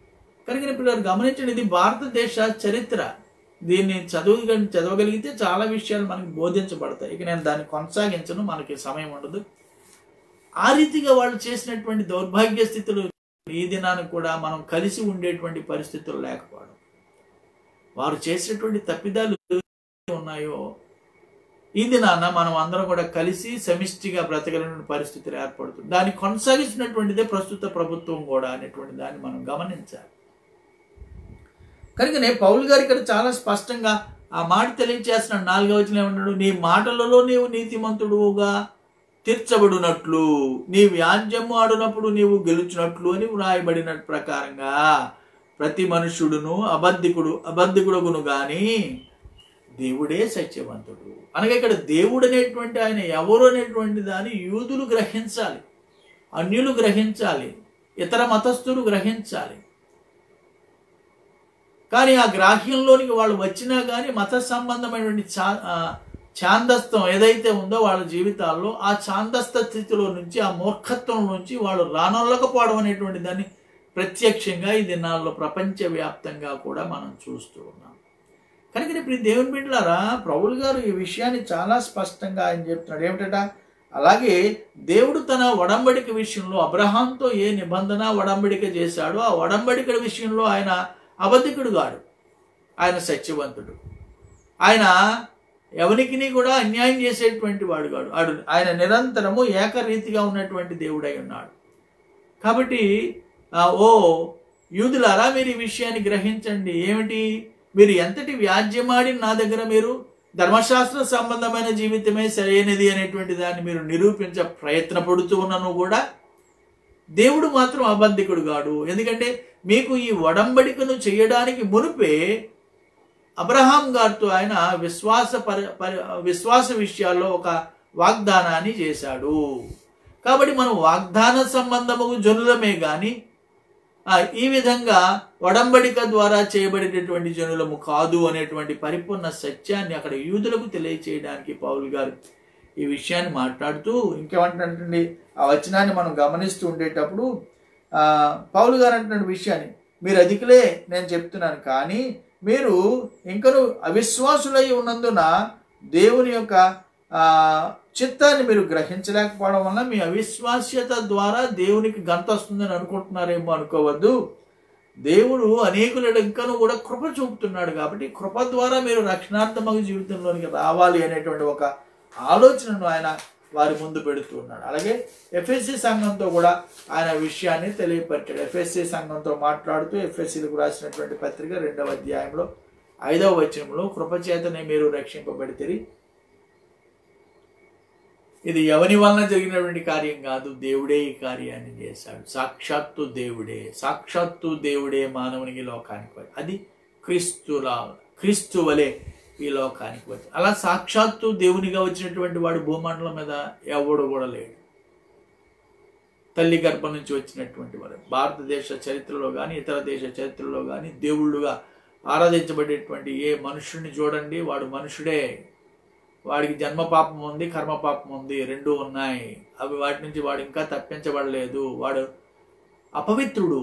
కనుక ఇప్పుడు గమనించండి ఇది భారతదేశ చరిత్ర దీన్ని చదువు చదవగలిగితే చాలా విషయాలు మనకి బోధించబడతాయి ఇక నేను దాన్ని కొనసాగించను మనకి సమయం ఉండదు ఆ రీతిగా వాళ్ళు చేసినటువంటి దౌర్భాగ్య స్థితులు ఈ దినానికి కూడా మనం కలిసి ఉండేటువంటి పరిస్థితులు లేకపోవడం వారు చేసినటువంటి తప్పిదాలు ఉన్నాయో ఈ దినాన మనం అందరం కూడా కలిసి సమిష్టిగా బ్రతకలేని పరిస్థితులు ఏర్పడుతుంది దాన్ని కొనసాగిస్తున్నటువంటిదే ప్రస్తుత ప్రభుత్వం కూడా అనేటువంటి దాన్ని మనం గమనించాలి కనుకనే పౌల్ గారు ఇక్కడ చాలా స్పష్టంగా ఆ మాట తెలియజేస్తున్నాడు నాలుగవ వచ్చిన ఏమన్నాడు నీ మాటలలో నీవు నీతిమంతుడుగా తీర్చబడినట్లు నీ వ్యాజ్యము ఆడినప్పుడు నీవు గెలుచినట్లు అని వ్రాయబడిన ప్రకారంగా ప్రతి మనుష్యుడును అబద్ధికుడు అబద్ధికుడుగును గాని దేవుడే సత్యవంతుడు అనగా ఇక్కడ దేవుడు అనేటువంటి ఆయన ఎవరు అనేటువంటి దాన్ని యూదులు గ్రహించాలి అన్యులు గ్రహించాలి ఇతర మతస్థులు గ్రహించాలి కానీ ఆ గ్రాహ్యంలోనికి వాళ్ళు వచ్చినా కానీ మత సంబంధమైనటువంటి చా ఆ, ఛాందస్థం ఏదైతే ఉందో వాళ్ళ జీవితాల్లో ఆ ఛాందస్థ స్థితిలో నుంచి ఆ మూర్ఖత్వం నుంచి వాళ్ళు రానొల్లకపోవడం అనేటువంటి దాన్ని ప్రత్యక్షంగా ఈ దినాల్లో ప్రపంచవ్యాప్తంగా కూడా మనం చూస్తూ ఉన్నాం కనుక ఇప్పుడు ఈ దేవుని బిడ్డలారా ప్రభులు గారు ఈ విషయాన్ని చాలా స్పష్టంగా ఆయన చెప్తున్నాడు ఏమిటట అలాగే దేవుడు తన ఒడంబడిక విషయంలో అబ్రహాంతో ఏ నిబంధన ఒడంబడిక చేశాడో ఆ ఒడంబడిక విషయంలో ఆయన అబద్ధికుడు గాడు ఆయన సత్యవంతుడు ఆయన ఎవరికి కూడా అన్యాయం చేసేటువంటి వాడు కాడు ఆడు ఆయన నిరంతరము ఏకరీతిగా ఉన్నటువంటి దేవుడై ఉన్నాడు కాబట్టి ఆ, ఓ యూదులారా మీరు ఈ విషయాన్ని గ్రహించండి ఏమిటి మీరు ఎంతటి వ్యాజ్యమాడి నా దగ్గర మీరు ధర్మశాస్త్ర సంబంధమైన జీవితమే సరైనది అనేటువంటి దాన్ని మీరు నిరూపించ ప్రయత్నపడుతూ ఉన్నను కూడా దేవుడు మాత్రం అబద్ధికుడు కాడు ఎందుకంటే మీకు ఈ ఒడంబడికను చేయడానికి మునిపే అబ్రహాం గారితో ఆయన విశ్వాస పరి పరి విశ్వాస విషయాల్లో ఒక వాగ్దానాన్ని చేశాడు కాబట్టి మనం వాగ్దాన సంబంధము జనులమే కానీ ఆ, ఈ విధంగా ఒడంబడిక ద్వారా చేయబడినటువంటి జనులము కాదు అనేటువంటి పరిపూర్ణ సత్యాన్ని అక్కడ యూదులకు తెలియచేయడానికి పౌలు గారు ఈ విషయాన్ని మాట్లాడుతూ ఇంకేమంటే ఆ వచనాన్ని మనం గమనిస్తూ ఉండేటప్పుడు ఆ, పౌలు గారు అంటున్న విషయాన్ని మీరు అధికులే నేను చెప్తున్నాను కానీ మీరు ఇంకను అవిశ్వాసులై ఉన్నందున దేవుని యొక్క ఆ, చిత్తాన్ని మీరు గ్రహించలేకపోవడం వల్ల మీ అవిశ్వాస్యత ద్వారా దేవునికి గంత వస్తుందని అనుకుంటున్నారేమో అనుకోవద్దు దేవుడు అనేకుల ఇంకను కూడా కృప చూపుతున్నాడు కాబట్టి కృప ద్వారా మీరు రక్షణార్థమగు జీవితంలోనికి రావాలి అనేటువంటి ఒక ఆలోచనను ఆయన వారి ముందు పెడుతూ ఉన్నాడు అలాగే ఎఫ్ఎస్సి సంఘంతో కూడా ఆయన విషయాన్ని తెలియపరిచాడు ఎఫ్ఎస్సి సంఘంతో మాట్లాడుతూ ఎఫ్ఎస్సీలకు రాసినటువంటి పత్రిక రెండవ అధ్యాయంలో ఐదవ వచనంలో కృపచేతనే మీరు రక్షింపబడితే ఇది ఎవరి వలన జరిగినటువంటి కార్యం కాదు దేవుడే ఈ కార్యాన్ని చేశాడు సాక్షాత్తు దేవుడే సాక్షాత్తు దేవుడే మానవునికి లోకానికి వచ్చి అది క్రీస్తులా క్రీస్తు వలె ఈ లోకానికి వచ్చి అలా సాక్షాత్తు దేవునిగా వచ్చినటువంటి వాడు భూమండలం మీద ఎవడు కూడా లేడు తల్లి గర్భం నుంచి వచ్చినటువంటి వాడు భారతదేశ చరిత్రలో కానీ ఇతర దేశ చరిత్రలో కానీ దేవుళ్ళుగా ఆరాధించబడేటువంటి ఏ మనుషుడిని చూడండి వాడు మనుషుడే వాడికి జన్మ పాపం ఉంది కర్మ పాపం ఉంది రెండు ఉన్నాయి అవి వాటి నుంచి వాడు ఇంకా తప్పించబడలేదు వాడు అపవిత్రుడు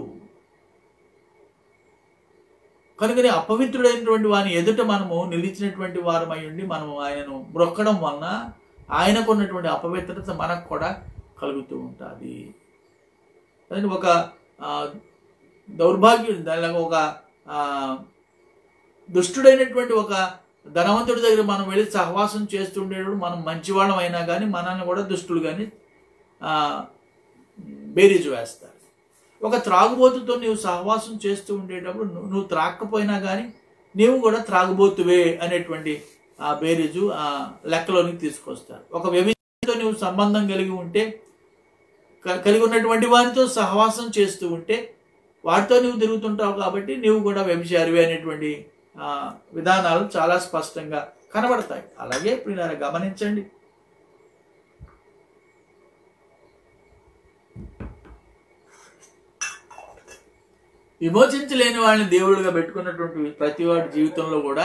కనుకనే అపవిత్రుడైనటువంటి వాని ఎదుట మనము నిలిచినటువంటి వారమై ఉండి మనము ఆయనను మొక్కడం వలన ఆయనకు ఉన్నటువంటి అపవిత్రత మనకు కూడా కలుగుతూ ఉంటుంది అదే ఒక ఆ, దౌర్భాగ్యుడు దానిలాగా ఒక ఆ, దుష్టుడైనటువంటి ఒక ధనవంతుడి దగ్గర మనం వెళ్ళి సహవాసం చేస్తుండేటప్పుడు మనం మంచివాళ్ళం అయినా కానీ మనల్ని కూడా దుష్టులు కానీ ఆ, బేరీజు వేస్తారు ఒక త్రాగుబోతుతో నీవు సహవాసం చేస్తూ ఉండేటప్పుడు నువ్వు నువ్వు త్రాక్కపోయినా కానీ నీవు కూడా త్రాగుబోతువే అనేటువంటి ఆ బేరీజు ఆ లెక్కలోనికి తీసుకొస్తారు ఒక వ్యభితో నువ్వు సంబంధం కలిగి ఉంటే క- కలిగి ఉన్నటువంటి వారితో సహవాసం చేస్తూ ఉంటే వాటితో నువ్వు తిరుగుతుంటావు కాబట్టి నువ్వు కూడా వ్యభిచారివి అనేటువంటి ఆ, విధానాలు చాలా స్పష్టంగా కనబడతాయి అలాగే ఇప్పుడు ఇలా గమనించండి విమోచించలేని వాళ్ళని దేవుడిగా పెట్టుకున్నటువంటి ప్రతి వాడి జీవితంలో కూడా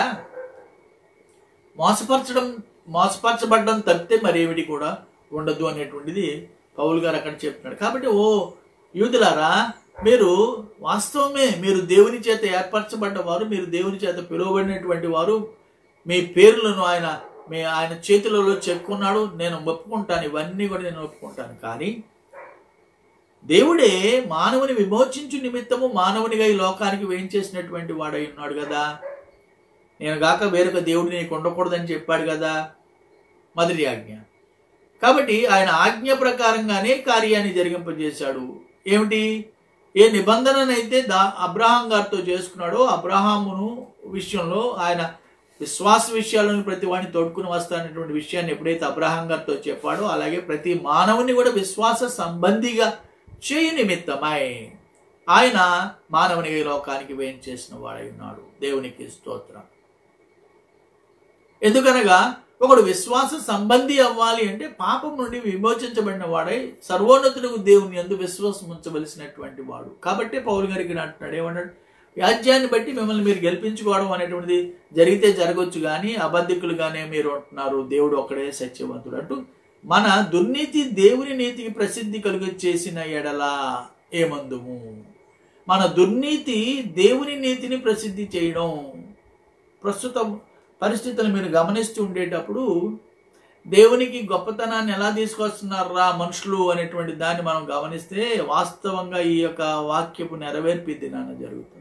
మోసపరచడం మోసపరచబడడం తప్పితే మరేమిటి కూడా ఉండదు అనేటువంటిది పౌలు గారు అక్కడ చెప్తున్నాడు కాబట్టి ఓ యూదులారా మీరు వాస్తవమే మీరు దేవుని చేత ఏర్పరచబడ్డవారు మీరు దేవుని చేత పిలువబడినటువంటి వారు మీ పేర్లను ఆయన మీ ఆయన చేతులలో చెప్పుకున్నాడు నేను ఒప్పుకుంటాను ఇవన్నీ కూడా నేను ఒప్పుకుంటాను కానీ దేవుడే మానవుని విమోచించు నిమిత్తము మానవునిగా ఈ లోకానికి వేయించేసినటువంటి వాడై ఉన్నాడు కదా నేను గాక వేరొక దేవుడు నీకు ఉండకూడదని చెప్పాడు కదా మొదటి ఆజ్ఞ కాబట్టి ఆయన ఆజ్ఞ ప్రకారంగానే కార్యాన్ని జరిగింపజేశాడు ఏమిటి ఏ నిబంధననైతే దా అబ్రహాం గారితో చేసుకున్నాడో అబ్రహామును విషయంలో ఆయన విశ్వాస విషయాలను ప్రతి వాడిని తోడుకుని వస్తానటువంటి విషయాన్ని ఎప్పుడైతే అబ్రహాం గారితో చెప్పాడో అలాగే ప్రతి మానవుని కూడా విశ్వాస సంబంధిగా చేయు నిమిత్తమై ఆయన మానవునిగా ఈ లోకానికి వేయం చేసిన వాడై ఉన్నాడు దేవునికి స్తోత్రం ఎందుకనగా ఒకడు విశ్వాస సంబంధి అవ్వాలి అంటే పాపం నుండి విమోచించబడిన వాడై సర్వోన్నతులకు దేవుని ఎందు విశ్వాసం ఉంచవలసినటువంటి వాడు కాబట్టి పౌరు గారికి అంటున్నాడు ఏమన్నాడు వ్యాజ్యాన్ని బట్టి మిమ్మల్ని మీరు గెలిపించుకోవడం అనేటువంటిది జరిగితే జరగవచ్చు కానీ అబద్ధికులుగానే మీరు ఉంటున్నారు దేవుడు ఒక్కడే సత్యవంతుడు అంటూ మన దుర్నీతి దేవుని నీతికి ప్రసిద్ధి కలుగ చేసిన ఎడల ఏమందుము మన దుర్నీతి దేవుని నీతిని ప్రసిద్ధి చేయడం ప్రస్తుతం పరిస్థితులు మీరు గమనిస్తూ ఉండేటప్పుడు దేవునికి గొప్పతనాన్ని ఎలా తీసుకొస్తున్నారా మనుషులు అనేటువంటి దాన్ని మనం గమనిస్తే వాస్తవంగా ఈ యొక్క వాక్యపు నెరవేర్పి దినాన జరుగుతుంది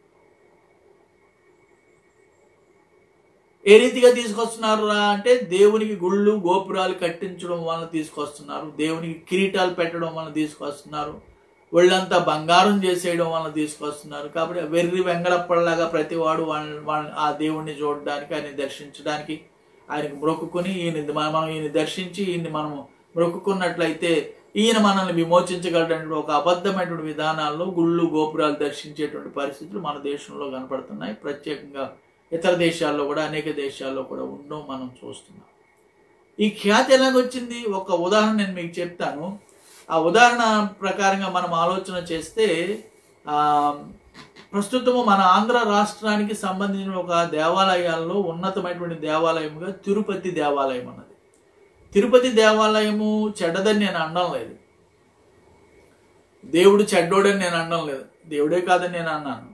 ఏ రీతిగా తీసుకొస్తున్నారా అంటే దేవునికి గుళ్ళు గోపురాలు కట్టించడం వలన తీసుకొస్తున్నారు దేవునికి కిరీటాలు పెట్టడం వలన తీసుకొస్తున్నారు ఒళ్ళంతా బంగారం చేసేయడం వలన తీసుకొస్తున్నారు కాబట్టి వెర్రి వెంగళప్పలాగా ప్రతి వాడు వాళ్ళ వాళ్ళ ఆ దేవుణ్ణి చూడడానికి ఆయన దర్శించడానికి ఆయనకు మొక్కుకొని ఈయన మనం ఈయన దర్శించి ఈయన్ని మనము మొక్కుకున్నట్లయితే ఈయన మనల్ని విమోచించగలటువంటి ఒక అబద్ధమైనటువంటి విధానాల్లో గుళ్ళు గోపురాలు దర్శించేటువంటి పరిస్థితులు మన దేశంలో కనపడుతున్నాయి ప్రత్యేకంగా ఇతర దేశాల్లో కూడా అనేక దేశాల్లో కూడా ఉండడం మనం చూస్తున్నాం ఈ ఖ్యాతి ఎలాగొచ్చింది ఒక ఉదాహరణ నేను మీకు చెప్తాను ఆ ఉదాహరణ ప్రకారంగా మనం ఆలోచన చేస్తే ఆ, ప్రస్తుతము మన ఆంధ్ర రాష్ట్రానికి సంబంధించిన ఒక దేవాలయాల్లో ఉన్నతమైనటువంటి దేవాలయముగా తిరుపతి దేవాలయం అన్నది తిరుపతి దేవాలయము చెడ్డదని నేను అనడం లేదు దేవుడు చెడ్డోడని నేను అనడం లేదు దేవుడే కాదని నేను అన్నాను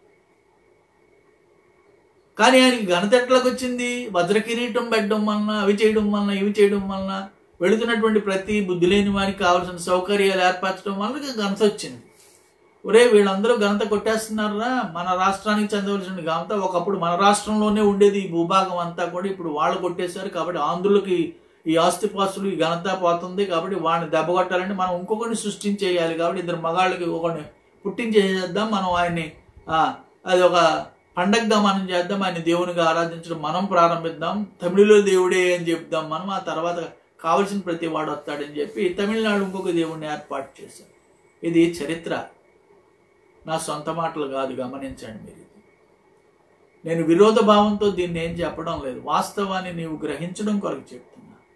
కానీ ఆయనకి ఘనత ఎట్లకు వచ్చింది వజ్ర కిరీటం పెట్టడం వలన అవి చేయడం వలన ఇవి చేయడం వలన వెళుతున్నటువంటి ప్రతి బుద్ధి లేని వారికి కావాల్సిన సౌకర్యాలు ఏర్పరచడం వలన ఘనత వచ్చింది ఒరే వీళ్ళందరూ ఘనత కొట్టేస్తున్నారా మన రాష్ట్రానికి చెందవలసిన ఘనత ఒకప్పుడు మన రాష్ట్రంలోనే ఉండేది ఈ భూభాగం అంతా కూడా ఇప్పుడు వాళ్ళు కొట్టేశారు కాబట్టి ఆంధ్రులకి ఈ ఆస్తిపాస్తులు ఈ ఘనత పోతుంది కాబట్టి వాడిని దెబ్బ కొట్టాలంటే మనం ఇంకొకరిని సృష్టించేయాలి కాబట్టి ఇద్దరు మగాళ్ళకి ఒకరిని పుట్టించేసేద్దాం మనం ఆయన్ని ఆ, అది ఒక పండగగా మనం చేద్దాం ఆయన దేవునిగా ఆరాధించడం మనం ప్రారంభిద్దాం తమిళలో దేవుడే అని చెప్దాం మనం ఆ తర్వాత కావలసిన ప్రతి వాడు వస్తాడని చెప్పి తమిళనాడు ఇంకొక దేవుడిని ఏర్పాటు చేశారు ఇది చరిత్ర నా సొంత మాటలు కాదు గమనించండి మీరు ఇది. నేను విరోధ భావంతో దీన్ని ఏం చెప్పడం లేదు వాస్తవాన్ని నీవు గ్రహించడం కొరకు చెప్తున్నా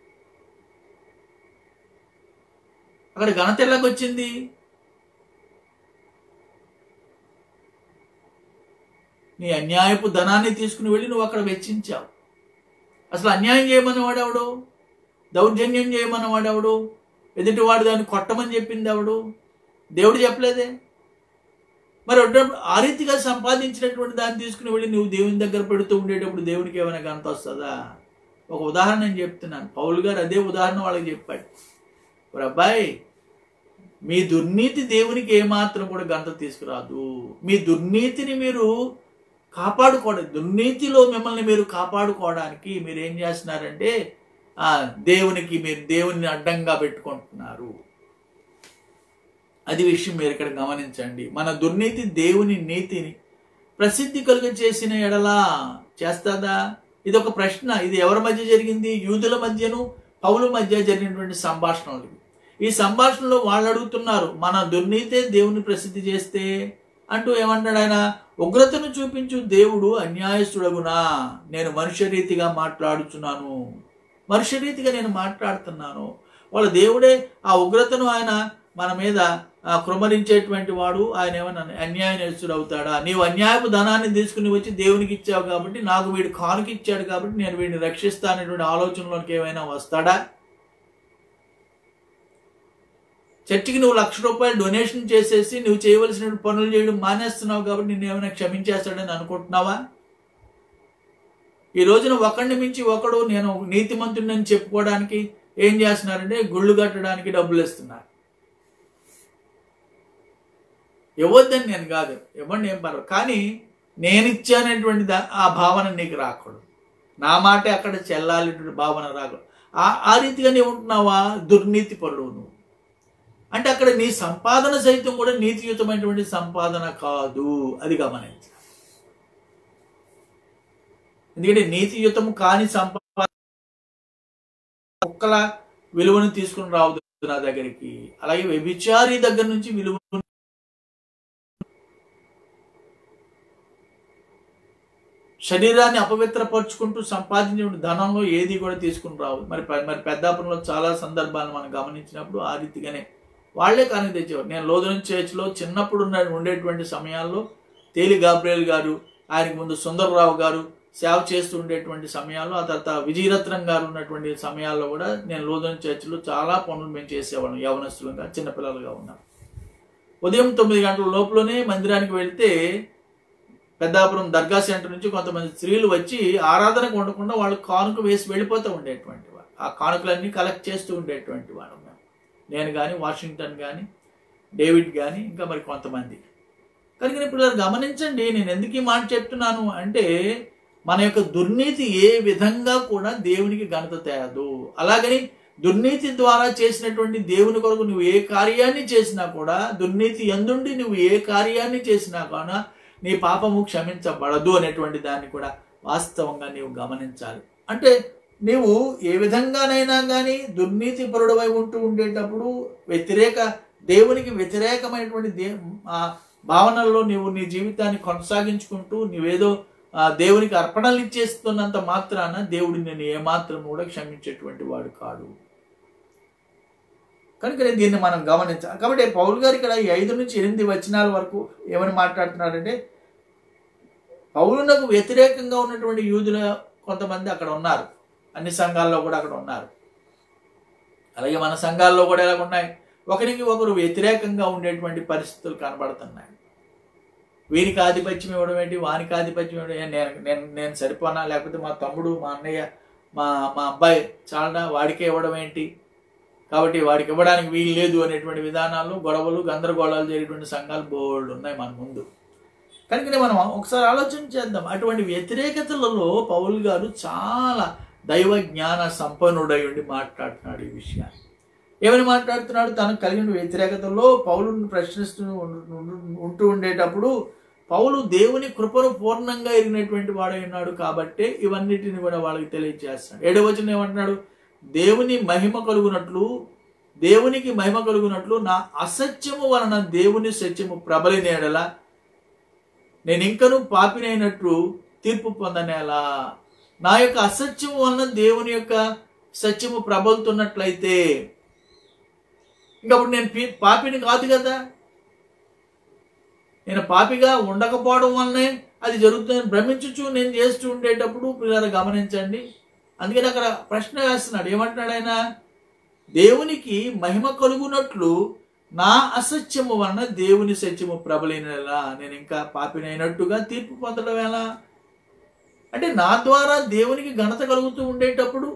అక్కడ ఘనత ఎలాగొచ్చింది నీ అన్యాయపు ధనాన్ని తీసుకుని వెళ్ళి నువ్వు అక్కడ వెచ్చించావు అసలు అన్యాయం చేయమని వాడెవడు దౌర్జన్యం చేయమని వాడెవడు ఎదుటివాడు దాన్ని కొట్టమని చెప్పింది ఎవడు దేవుడు చెప్పలేదే మరి అడ్డ- ఆ రీతిగా సంపాదించినటువంటి దాన్ని తీసుకుని వెళ్ళి నువ్వు దేవుని దగ్గర పెడుతూ ఉండేటప్పుడు దేవునికి ఏమైనా గంత వస్తుందా ఒక ఉదాహరణ నేను చెప్తున్నాను పౌలు గారు అదే ఉదాహరణ వాళ్ళకి చెప్పాడు మరి అబ్బాయి మీ దుర్నీతి దేవునికి ఏమాత్రం కూడా గంత తీసుకురాదు మీ దుర్నీతిని మీరు కాపాడుకోవడం దుర్నీతిలో మిమ్మల్ని మీరు కాపాడుకోవడానికి మీరు ఏం చేస్తున్నారంటే ఆ దేవునికి మీరు దేవుని అడ్డంగా పెట్టుకుంటున్నారు అది విషయం మీరు ఇక్కడ గమనించండి మన దుర్నీతి దేవుని నీతిని ప్రసిద్ధి కలుగ చేసిన ఎడలా చేస్తాదా ఇది ఒక ప్రశ్న ఇది ఎవరి మధ్య జరిగింది యూదుల మధ్యను పౌల మధ్య జరిగినటువంటి సంభాషణలు ఇవి. ఈ సంభాషణలో వాళ్ళు అడుగుతున్నారు మన దుర్నీతే దేవుని ప్రసిద్ధి చేస్తే అంటూ ఏమంటాడు ఆయన ఉగ్రతను చూపించు దేవుడు అన్యాయస్తుడగునా నేను మనుష్య రీతిగా మాట్లాడుచున్నాను మనుష్య రీతిగా నేను మాట్లాడుతున్నాను వాళ్ళ దేవుడే ఆ ఉగ్రతను ఆయన మన మీద ఆ, కృమరించేటువంటి వాడు ఆయన ఏమన్నా అన్యాయస్తుడు అవుతాడా నీవు అన్యాయపు ధనాన్ని తీసుకుని వచ్చి దేవునికి ఇచ్చావు కాబట్టి నాకు వీడు కానుక ఇచ్చాడు కాబట్టి నేను వీడిని రక్షిస్తానటువంటి ఆలోచనలోకి ఏమైనా వస్తాడా చర్చికి నువ్వు లక్ష రూపాయలు డొనేషన్ చేసేసి నువ్వు చేయవలసిన పనులు చేయడం మానేస్తున్నావు కాబట్టి నిన్ను ఏమైనా క్షమించేస్తాడని అనుకుంటున్నావా ఈ రోజున ఒకడిని మించి ఒకడు నేను నీతిమంతుడిని చెప్పుకోవడానికి ఏం చేస్తున్నారంటే గుళ్ళు కట్టడానికి డబ్బులు ఇస్తున్నారు ఇవ్వద్దని నేను కాదు ఇవ్వండి ఏం పర్వాలేదు కానీ నేను ఇచ్చానటువంటి దా- ఆ భావన నీకు రాకూడదు నా మాటే అక్కడ చెల్లాలి భావన రాకూడదు ఆ ఆ రీతిగా నీవు ఉంటున్నావా దుర్నీతి పరుడు నువ్వు అంటే అక్కడ నీ సంపాదన సైతం కూడా నీతియుతమైనటువంటి సంపాదన కాదు అది గమనించాలి ఎందుకంటే నీతియుతం కాని సంపాదన కుక్కల విలువను తీసుకుని రావద్దు నా దగ్గరికి అలాగే వ్యభిచారి దగ్గర నుంచి విలువ శరీరాన్ని అపవిత్రపరుచుకుంటూ సంపాదించిన ధనంలో ఏది కూడా తీసుకుని రావు మరి ప- మరి పెద్దాపురంలో చాలా సందర్భాలు మనం గమనించినప్పుడు ఆ రీతిగానే వాళ్ళే కానీ తెచ్చేవారు నేను లోదనం చర్చ్లో చిన్నప్పుడు ఉన్న ఉండేటువంటి సమయాల్లో తేలి గాబ్రియల్ గారు ఆయనకు ముందు సుందరరావు గారు సేవ చేస్తూ ఉండేటువంటి సమయాల్లో ఆ తర్వాత విజయరత్నం గారు ఉన్నటువంటి సమయాల్లో కూడా నేను లోదనం చర్చిలో చాలా పనులు మేము చేసేవాళ్ళం యవనస్తులుగా చిన్నపిల్లలుగా ఉన్నాం ఉదయం తొమ్మిది గంటల లోపలనే మందిరానికి వెళ్తే పెద్దాపురం దర్గా సెంటర్ నుంచి కొంతమంది స్త్రీలు వచ్చి ఆరాధనకు ఉండకుండా వాళ్ళు కానుక వేసి వెళ్ళిపోతూ ఉండేటువంటి వారు ఆ కానుకలన్నీ కలెక్ట్ చేస్తూ ఉండేటువంటి వాడు మేము నేను కానీ వాషింగ్టన్ కానీ డేవిడ్ కానీ ఇంకా మరి కొంతమంది కనుక ఇప్పుడు గమనించండి నేను ఎందుకు ఈ మాట చెప్తున్నాను అంటే మన యొక్క దుర్నీతి ఏ విధంగా కూడా దేవునికి ఘనత తేదు అలాగని దుర్నీతి ద్వారా చేసినటువంటి దేవుని కొరకు నువ్వు ఏ కార్యాన్ని చేసినా కూడా దుర్నీతి ఎందుండి నువ్వు ఏ కార్యాన్ని చేసినా కూడా నీ పాపము క్షమించబడదు అనేటువంటి దాన్ని కూడా వాస్తవంగా నీవు గమనించాలి అంటే నీవు ఏ విధంగానైనా కానీ దుర్నీతి పరుడవై ఉంటూ ఉండేటప్పుడు వ్యతిరేక దేవునికి వ్యతిరేకమైనటువంటి దే ఆ భావనల్లో నీవు నీ జీవితాన్ని కొనసాగించుకుంటూ నీవేదో ఆ దేవునికి అర్పణలు ఇచ్చేస్తున్నంత మాత్రాన దేవుడు నేను ఏమాత్రం కూడా క్షమించేటువంటి వాడు కాడు కనుక నేను దీన్ని మనం గమనించాలి కాబట్టి పౌల్ గారు ఇక్కడ ఈ ఐదు నుంచి ఎనిమిది వచనాల వరకు ఏమని మాట్లాడుతున్నాడంటే పౌలునకు వ్యతిరేకంగా ఉన్నటువంటి యూదుల కొంతమంది అక్కడ ఉన్నారు అన్ని సంఘాల్లో కూడా అక్కడ ఉన్నారు అలాగే మన సంఘాల్లో కూడా ఎలా ఉన్నాయి ఒకరికి ఒకరు వ్యతిరేకంగా ఉండేటువంటి పరిస్థితులు కనబడుతున్నాయి వీరికి ఆధిపత్యం ఇవ్వడం ఏంటి వానికి ఆధిపత్యం ఇవ్వడం ఏంటి? నేను నేను నేను సరిపోనా లేకపోతే మా తమ్ముడు మా అన్నయ్య మా మా అబ్బాయి చాలా వాడికే ఇవ్వడం ఏంటి కాబట్టి వాడికి ఇవ్వడానికి వీలు లేదు అనేటువంటి విధానాలు గొడవలు గందరగోళాలు జరిగేటువంటి సంఘాలు బోల్డ్ ఉన్నాయి మన ముందు కనుక మనం ఒకసారి ఆలోచన చేద్దాం అటువంటి వ్యతిరేకతలలో పౌల్ గారు చాలా దైవ జ్ఞాన సంపన్నుడై ఉండి మాట్లాడుతున్నాడు ఈ విషయాన్ని ఏమని మాట్లాడుతున్నాడు తనకు కలిగిన వ్యతిరేకతలో పౌలుని ప్రశ్నిస్తూ ఉండు- ఉంటూ ఉండేటప్పుడు పౌలు దేవుని కృపను పూర్ణంగా ఎరిగినటువంటి వాడై ఉన్నాడు కాబట్టి ఇవన్నిటిని కూడా వాళ్ళకి తెలియజేస్తాడు ఏడవచనం ఏమంటున్నాడు దేవుని మహిమ కలుగునట్లు దేవునికి మహిమ కలుగునట్లు నా అసత్యము వలన దేవుని సత్యము ప్రబలినేడల నేను ఇంకను పాపినైనట్లు తీర్పు పొందనేలా నా యొక్క అసత్యము వలన దేవుని యొక్క సత్యము ప్రబలుతున్నట్లయితే ఇంకప్పుడు నేను పి- పాపిని కాదు కదా నేను పాపిగా ఉండకపోవడం వల్లనే అది జరుగుతుందని భ్రమించుచు నేను చేస్తూ ఉండేటప్పుడు పిల్లలు గమనించండి అందుకని అక్కడ ప్రశ్న వేస్తున్నాడు ఏమంటున్నాడు ఆయన దేవునికి మహిమ కలుగునట్లు నా అసత్యము వలన దేవుని సత్యము ప్రబలినలా నేను ఇంకా పాపినైనట్టుగా తీర్పు పొందడం ఎలా అంటే నా ద్వారా దేవునికి ఘనత కలుగుతూ ఉండేటప్పుడు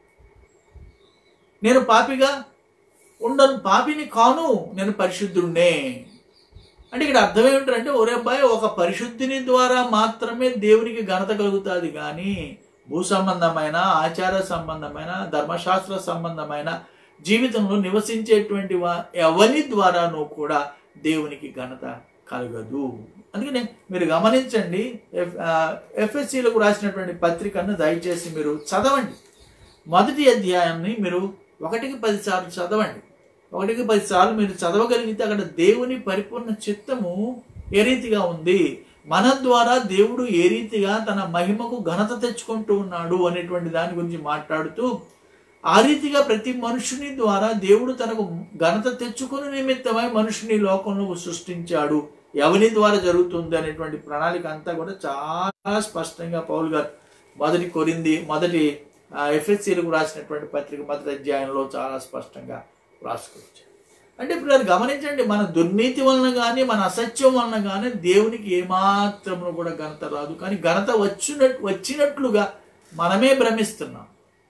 నేను పాపిగా ఉండను పాపిని కాను నేను పరిశుద్ధుడినే అంటే ఇక్కడ అర్థం ఏమిటంటే ఒరే అబ్బాయి ఒక పరిశుద్ధిని ద్వారా మాత్రమే దేవునికి ఘనత కలుగుతుంది కానీ భూ సంబంధమైన ఆచార సంబంధమైన ధర్మశాస్త్ర సంబంధమైన జీవితంలో నివసించేటువంటి వా ఎవరి ద్వారానూ కూడా దేవునికి ఘనత కలగదు అందుకనే మీరు గమనించండి ఎఫ్ ఎఫ్ఎస్సీలకు రాసినటువంటి పత్రికను దయచేసి మీరు చదవండి మొదటి అధ్యాయాన్ని మీరు ఒకటికి పది సార్లు చదవండి ఒకటికి పది సార్లు మీరు చదవగలిగితే అక్కడ దేవుని పరిపూర్ణ చిత్తము ఏ రీతిగా ఉంది మన ద్వారా దేవుడు ఏ రీతిగా తన మహిమకు ఘనత తెచ్చుకుంటూ ఉన్నాడు అనేటువంటి దాని గురించి మాట్లాడుతూ ఆ రీతిగా ప్రతి మనుషుని ద్వారా దేవుడు తనకు ఘనత తెచ్చుకుని నిమిత్తమై మనుషుని లోకంలో సృష్టించాడు ఎవరి ద్వారా జరుగుతుంది అనేటువంటి ప్రణాళిక అంతా కూడా చాలా స్పష్టంగా పౌల్ గారు మొదటి కొరింది మొదటి ఎఫ్ఎస్సీలకు రాసినటువంటి పత్రిక మొదటి అధ్యాయంలో చాలా స్పష్టంగా రాసుకొచ్చారు అంటే ఇప్పుడు అది గమనించండి మన దుర్నీతి వలన కానీ మన అసత్యం వలన కానీ దేవునికి ఏమాత్రము కూడా ఘనత రాదు కానీ ఘనత వచ్చినట్టు వచ్చినట్లుగా మనమే భ్రమిస్తున్నాం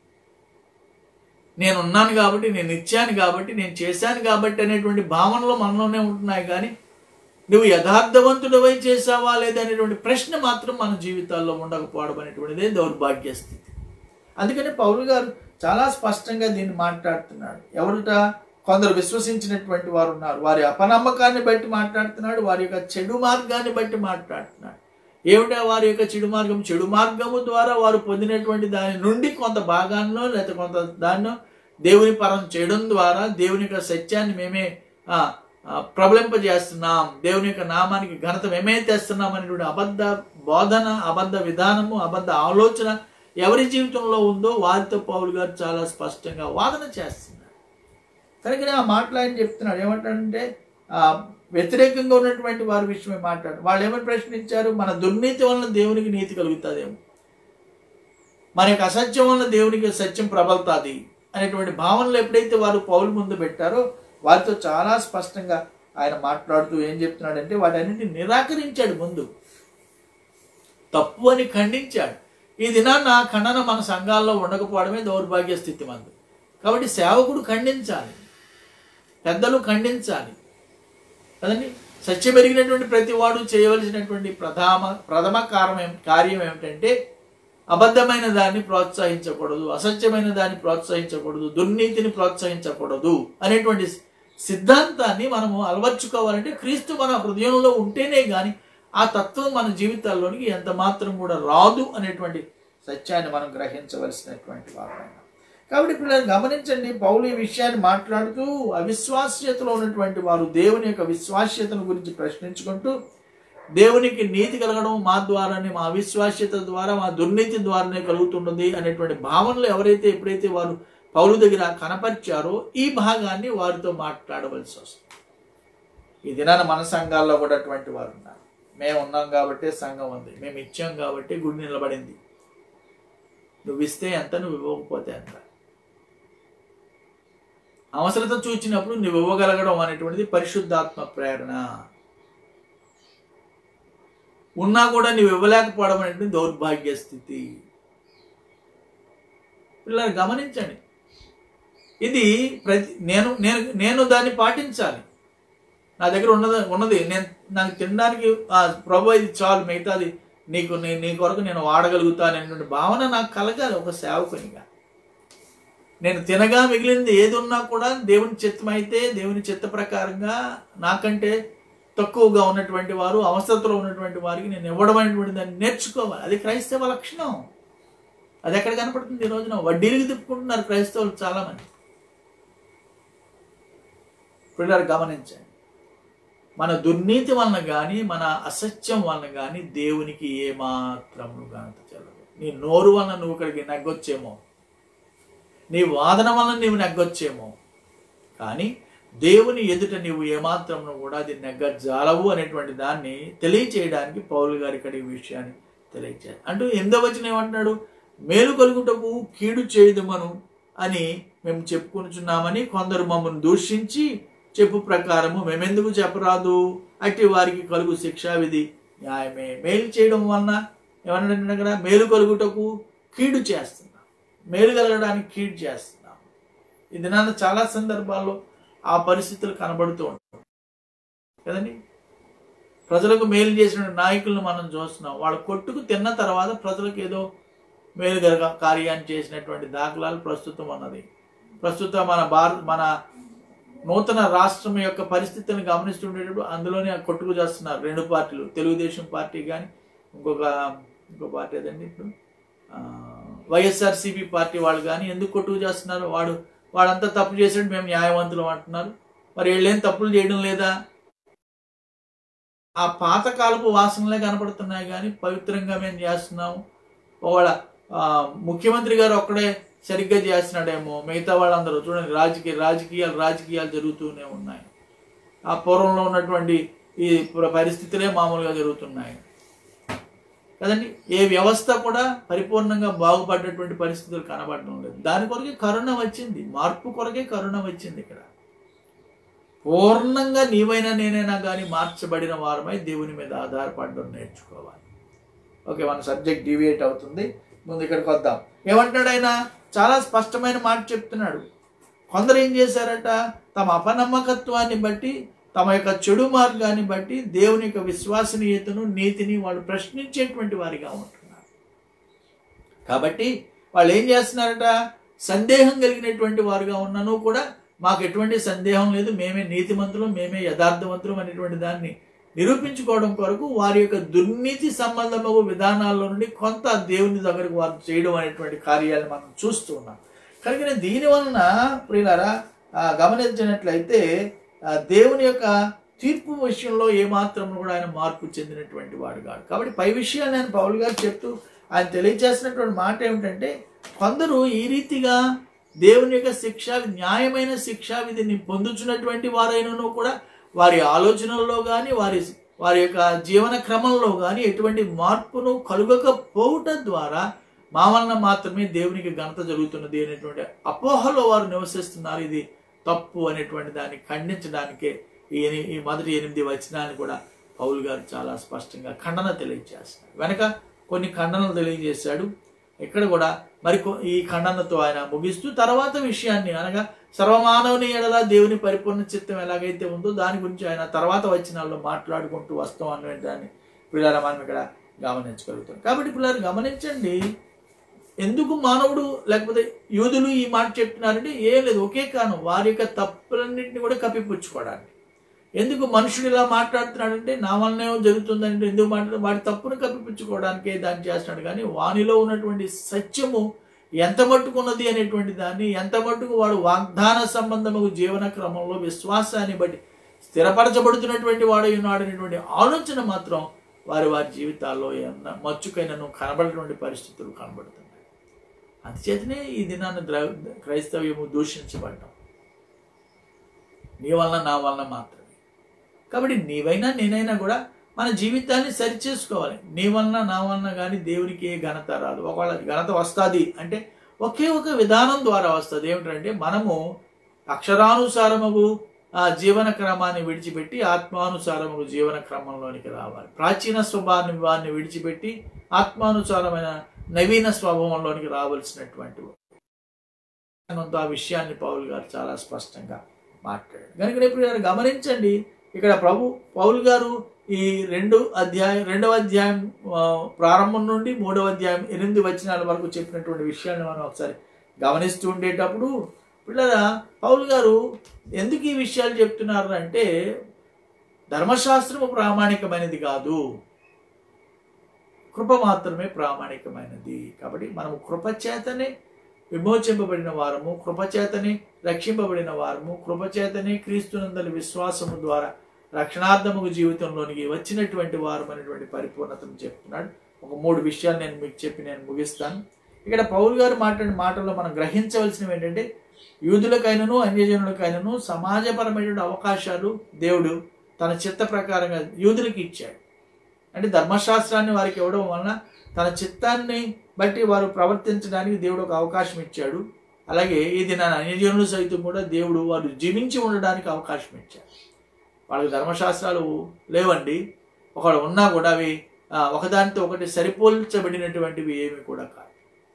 నేను ఉన్నాను కాబట్టి నేను ఇచ్చాను కాబట్టి నేను చేశాను కాబట్టి అనేటువంటి భావనలు మనలోనే ఉంటున్నాయి కానీ నువ్వు యథార్థవంతుడవై చేసావా లేదనేటువంటి ప్రశ్న మాత్రం మన జీవితాల్లో ఉండకపోవడం అనేటువంటిదే దౌర్భాగ్య స్థితి అందుకని పౌలు గారు చాలా స్పష్టంగా దీన్ని మాట్లాడుతున్నాడు ఎవరుట కొందరు విశ్వసించినటువంటి వారు ఉన్నారు వారి అపనమ్మకాన్ని బట్టి మాట్లాడుతున్నాడు వారి యొక్క చెడు మార్గాన్ని బట్టి మాట్లాడుతున్నాడు ఏమిటా వారి యొక్క చెడు మార్గం చెడు మార్గము ద్వారా వారు పొందినటువంటి దాని నుండి కొంత భాగాన్నో లేకపోతే కొంత దాన్నో దేవుని పరం చేయడం ద్వారా దేవుని యొక్క సత్యాన్ని మేమే ఆ, ఆ, ప్రబలింపజేస్తున్నాం దేవుని యొక్క నామానికి ఘనత మేమే తెస్తున్నాం అనేటువంటి అబద్ధ బోధన అబద్ధ విధానము అబద్ధ ఆలోచన ఎవరి జీవితంలో ఉందో వారితో పౌలు గారు చాలా స్పష్టంగా వాదన చేస్తున్నారు కనుక ఆ మాటలు ఆయన చెప్తున్నాడు ఏమంటాడంటే ఆ, వ్యతిరేకంగా ఉన్నటువంటి వారి విషయమే మాట్లాడు వాళ్ళు ఏమని ప్రశ్నించారు మన దుర్నీతి వలన దేవునికి నీతి కలుగుతుందేమో మన యొక్క అసత్యం వలన దేవునికి సత్యం ప్రబలుతుంది అనేటువంటి భావనలు ఎప్పుడైతే వారు పౌలు ముందు పెట్టారో వారితో చాలా స్పష్టంగా ఆయన మాట్లాడుతూ ఏం చెప్తున్నాడంటే వాటన్నిటిని నిరాకరించాడు ముందు తప్పు అని ఖండించాడు ఈ దినాన్న ఆ ఖండన మన సంఘాల్లో ఉండకపోవడమే దౌర్భాగ్య స్థితి మంది కాబట్టి సేవకుడు ఖండించాలి పెద్దలు ఖండించాలి కదండి సత్యం పెరిగినటువంటి ప్రతి వాడు చేయవలసినటువంటి ప్రధాన ప్రథమ కారణం ఏం- కార్యం ఏమిటంటే అబద్ధమైన దాన్ని ప్రోత్సహించకూడదు అసత్యమైన దాన్ని ప్రోత్సహించకూడదు దుర్నీతిని ప్రోత్సహించకూడదు అనేటువంటి సిద్ధాంతాన్ని మనము అలవర్చుకోవాలంటే క్రీస్తు మన హృదయంలో ఉంటేనే కానీ ఆ తత్వం మన జీవితాల్లోనికి ఎంత మాత్రం కూడా రాదు అనేటువంటి సత్యాన్ని మనం గ్రహించవలసినటువంటి వారు కాబట్టి పిల్లలు గమనించండి పౌలు ఈ విషయాన్ని మాట్లాడుతూ అవిశ్వాస్యతలో ఉన్నటువంటి వారు దేవుని యొక్క విశ్వాస్యతను గురించి ప్రశ్నించుకుంటూ దేవునికి నీతి కలగడం మా ద్వారానే మా అవిశ్వాస్యత ద్వారా మా దుర్నీతి ద్వారానే కలుగుతున్నది అనేటువంటి భావనలు ఎవరైతే ఎప్పుడైతే వారు పౌలు దగ్గర కనపరిచారో ఈ భాగాన్ని వారితో మాట్లాడవలసి వస్తుంది ఈ దినాన మన సంఘాల్లో కూడా అటువంటి వారు ఉన్నారు మేము ఉన్నాం కాబట్టి సంఘం ఉంది మేము ఇచ్చాం కాబట్టి గుడి నిలబడింది నువ్వు ఇస్తే ఎంత నువ్వు ఇవ్వకపోతే ఎంత అవసరత చూచినప్పుడు నువ్వు ఇవ్వగలగడం అనేటువంటిది పరిశుద్ధాత్మ ప్రేరణ ఉన్నా కూడా నువ్వు ఇవ్వలేకపోవడం అనేటువంటి దౌర్భాగ్య స్థితి పిల్లలు గమనించండి ఇది ప్రతి నేను నేను నేను దాన్ని పాటించాలి నా దగ్గర ఉన్నది ఉన్నది నేను నాకు తినడానికి ఆ, ప్రభు ఇది చాలు మిగతాది నీకు నీ- నీ కొరకు నేను వాడగలుగుతాను అనేటువంటి భావన నాకు కలగాలి ఒక సేవకునిగా నేను తినగా మిగిలింది ఏది ఉన్నా కూడా దేవుని చిత్తం అయితే దేవుని చిత్త ప్రకారంగా నాకంటే తక్కువగా ఉన్నటువంటి వారు అవసరతలో ఉన్నటువంటి వారికి నేను ఇవ్వడం అనేటువంటి దాన్ని నేర్చుకోవాలి అది క్రైస్తవ లక్షణం అది ఎక్కడ కనపడుతుంది ఈ రోజున వడ్డీలకు తిప్పుకుంటున్నారు క్రైస్తవులు చాలామంది పిల్లలు గమనించండి మన దుర్నీతి వలన కానీ మన అసత్యం వలన కానీ దేవునికి ఏమాత్రము ఘనత చెల్లదు నీ నోరు వలన నువ్వు ఇక్కడికి నెగ్గొచ్చేమో నీ వాదన వలన నీవు నెగ్గొచ్చేమో కానీ దేవుని ఎదుట నీవు ఏమాత్రమును కూడా అది నెగ్గజాలవు అనేటువంటి దాన్ని తెలియచేయడానికి పౌలు గారి ఇక్కడ ఈ విషయాన్ని తెలియచేయాలి అంటూ ఎందో వచ్చిన ఏమంటున్నాడు మేలు కలుగుటకు కీడు చేయదుమను అని మేము చెప్పుకొనుచున్నామని కొందరు మమ్మల్ని దూషించి చెప్పు ప్రకారము మేమెందుకు చెప్పరాదు అట్టి వారికి కలుగు శిక్షా విధి న్యాయమే మేలు చేయడం వలన ఏమన్నాడంటే అక్కడ మేలు కలుగుటకు కీడు చేస్తున్నాం మేలు కలగడానికి కీడు చేస్తున్నాం ఈ దినాన చాలా సందర్భాల్లో ఆ పరిస్థితులు కనబడుతూ ఉంటాయి కదండి ప్రజలకు మేలు చేసిన నాయకులను మనం చూస్తున్నాం వాళ్ళ కొట్టుకు తిన్న తర్వాత ప్రజలకు ఏదో మేలు గల కార్యాన్ని చేసినటువంటి దాఖలాలు ప్రస్తుతం ఉన్నది ప్రస్తుతం మన భారత్ మన నూతన రాష్ట్రం యొక్క పరిస్థితులను గమనిస్తుండేటప్పుడు అందులోనే ఆ కొట్టుకు చేస్తున్నారు రెండు పార్టీలు తెలుగుదేశం పార్టీ కానీ ఇంకొక ఇంకో పార్టీ అదండి ఇప్పుడు ఆ, వైఎస్ఆర్సీపీ పార్టీ వాళ్ళు కానీ ఎందుకు కొట్టుకు చేస్తున్నారు వాడు వాడంతా తప్పు చేసాడు మేము న్యాయవంతులు అంటున్నారు మరి వీళ్ళేం తప్పులు చేయడం లేదా ఆ పాతకాలపు వాసనలే కనపడుతున్నాయి కానీ పవిత్రంగా మేము చేస్తున్నాము ఒకవేళ ఆ, ముఖ్యమంత్రి గారు ఒక్కడే సరిగ్గా చేస్తున్నాడేమో మిగతా వాళ్ళందరూ చూడండి రాజకీయ రాజకీయాలు రాజకీయాలు జరుగుతూనే ఉన్నాయి ఆ పూర్వంలో ఉన్నటువంటి ఈ ప్ర- పరిస్థితులే మామూలుగా జరుగుతున్నాయి కదండి ఏ వ్యవస్థ కూడా పరిపూర్ణంగా బాగుపడ్డటువంటి పరిస్థితులు కనబడడం లేదు దాని కొరకే కరుణ వచ్చింది మార్పు కొరకే కరుణ వచ్చింది ఇక్కడ పూర్ణంగా నీవైనా నేనైనా కానీ మార్చబడిన వారమై దేవుని మీద ఆధారపడడం నేర్చుకోవాలి ఓకే మన సబ్జెక్ట్ డివియేట్ అవుతుంది ముందు ఇక్కడికి వద్దాం ఏమంటాడు ఆయన చాలా స్పష్టమైన మాట చెప్తున్నాడు కొందరు ఏం చేశారట తమ అపనమ్మకత్వాన్ని బట్టి తమ యొక్క చెడు మార్గాన్ని బట్టి దేవుని యొక్క విశ్వసనీయతను నీతిని వాళ్ళు ప్రశ్నించేటువంటి వారిగా ఉంటున్నారు కాబట్టి వాళ్ళు ఏం చేస్తున్నారట సందేహం కలిగినటువంటి వారుగా ఉన్నను కూడా మాకు ఎటువంటి సందేహం లేదు మేమే నీతిమంతులు మేమే యథార్థవంతులు అనేటువంటి దాన్ని నిరూపించుకోవడం కొరకు వారి యొక్క దుర్నీతి సంబంధము విధానాల్లో నుండి కొంత దేవుని దగ్గరకు వారు చేయడం అనేటువంటి కార్యాలు మనం చూస్తూ ఉన్నాం కనుక దీని వలన ప్రియులారా ఆ, గమనించినట్లయితే ఆ, దేవుని యొక్క తీర్పు విషయంలో ఏమాత్రం కూడా ఆయన మార్పు చెందినటువంటి వాడు కాదు కాబట్టి పై విషయాలు నేను పౌల్ గారు చెప్తూ ఆయన తెలియజేసినటువంటి మాట ఏమిటంటే కొందరు ఈ రీతిగా దేవుని యొక్క శిక్ష న్యాయమైన శిక్షా విధిని పొందుచున్నటువంటి వారైనను కూడా వారి ఆలోచనల్లో కానీ వారి వారి యొక్క జీవన క్రమంలో కానీ ఎటువంటి మార్పును కలుగకపోవట ద్వారా మా వలన మాత్రమే దేవునికి ఘనత జరుగుతున్నది అనేటువంటి అపోహలో వారు నివసిస్తున్నారు ఇది తప్పు అనేటువంటి దాన్ని ఖండించడానికే ఈ ఎని- ఈ మొదటి ఎనిమిది వచనాన్ని కూడా పౌలు గారు చాలా స్పష్టంగా ఖండన తెలియజేస్తారు వెనక కొన్ని ఖండనలు తెలియజేశాడు ఇక్కడ కూడా మరి కొ- ఈ ఖండనతో ఆయన ముగిస్తూ తర్వాత విషయాన్ని అనగా సర్వమానవుని ఎడల దేవుని పరిపూర్ణ చిత్తం ఎలాగైతే ఉందో దాని గురించి ఆయన తర్వాత వచనాల్లో మాట్లాడుకుంటూ వస్తాం అనే దాన్ని పిల్లల మనం ఇక్కడ గమనించగలుగుతాం కాబట్టి పిల్లలు గమనించండి ఎందుకు మానవుడు లేకపోతే యూదులు ఈ మాట చెప్తున్నారంటే ఏం లేదు ఒకే కారణం వారి యొక్క తప్పులన్నింటినీ కూడా కప్పిపుచ్చుకోవడానికి ఎందుకు మనుషుడు ఇలా మాట్లాడుతున్నాడంటే నా వల్లనే జరుగుతుందంటే ఎందుకు మాట్లాడు వాడి తప్పును కప్పిపుచ్చుకోవడానికే దాన్ని చేస్తున్నాడు కానీ వానిలో ఉన్నటువంటి సత్యము ఎంత మట్టుకున్నది అనేటువంటి దాన్ని ఎంత మట్టుకు వాడు వాగ్దాన సంబంధము జీవన క్రమంలో విశ్వాసాన్ని బట్టి స్థిరపరచబడుతున్నటువంటి వాడు ఉన్నాడు అనేటువంటి ఆలోచన మాత్రం వారి వారి జీవితాల్లో ఎన్న మచ్చుకైనను కనబడినటువంటి పరిస్థితులు కనబడుతున్నాయి అందుచేతనే ఈ దినాన్ని ద్ర- క్రైస్తవ్యము దూషించబడ్డం నీ వలన నా వలన మాత్రమే కాబట్టి నీవైనా నేనైనా కూడా మన జీవితాన్ని సరిచేసుకోవాలి నీ వలన నా వలన కానీ దేవునికి ఏ ఘనత రాదు ఒకవేళ ఘనత వస్తుంది అంటే ఒకే ఒక విధానం ద్వారా వస్తుంది ఏమిటంటే మనము అక్షరానుసారముగు ఆ జీవన క్రమాన్ని విడిచిపెట్టి ఆత్మానుసారముగు జీవన క్రమంలోనికి రావాలి ప్రాచీన స్వభావాన్ని వారిని విడిచిపెట్టి ఆత్మానుసారమైన నవీన స్వభావంలోనికి రావాల్సినటువంటి కొంత ఆ విషయాన్ని పౌల్ గారు చాలా స్పష్టంగా మాట్లాడాడు కనుక ఇప్పుడు గారు గమనించండి ఇక్కడ ప్రభు పౌల్ గారు ఈ రెండు అధ్యాయం రెండవ అధ్యాయం ఆ, ప్రారంభం నుండి మూడవ అధ్యాయం ఎనిమిది వచనాల వరకు చెప్పినటువంటి విషయాన్ని మనం ఒకసారి గమనిస్తూ ఉండేటప్పుడు పిల్లల పౌల్ గారు ఎందుకు ఈ విషయాలు చెప్తున్నారు అంటే ధర్మశాస్త్రము ప్రామాణికమైనది కాదు కృప మాత్రమే ప్రామాణికమైనది కాబట్టి మనము కృప చేతనే విమోచింపబడిన వారము కృపచేతనే రక్షింపబడిన వారము కృపచేతనే క్రీస్తునందలి విశ్వాసము ద్వారా రక్షణార్థముకు జీవితంలోనికి వచ్చినటువంటి వారం అనేటువంటి పరిపూర్ణతను చెప్తున్నాడు ఒక మూడు విషయాలు నేను మీకు చెప్పి నేను ముగిస్తాను ఇక్కడ పౌల్ గారు మాట్లాడిన మాటల్లో మనం గ్రహించవలసినవి ఏంటంటే యూదులకైనను అన్యజనులకైనను సమాజపరమైనటువంటి అవకాశాలు దేవుడు తన చిత్త ప్రకారంగా యూదులకు ఇచ్చాడు అంటే ధర్మశాస్త్రాన్ని వారికి ఇవ్వడం వలన తన చిత్తాన్ని బట్టి వారు ప్రవర్తించడానికి దేవుడు ఒక అవకాశం ఇచ్చాడు అలాగే ఇది నా అన్యజనులు సైతం కూడా దేవుడు వారు జీవించి ఉండడానికి అవకాశం ఇచ్చాడు వాళ్ళకి ధర్మశాస్త్రాలు లేవండి ఒకడు ఉన్నా కూడా అవి ఆ, ఒకదానితో ఒకటి సరిపోల్చబడినటువంటివి ఏమి కూడా కాదు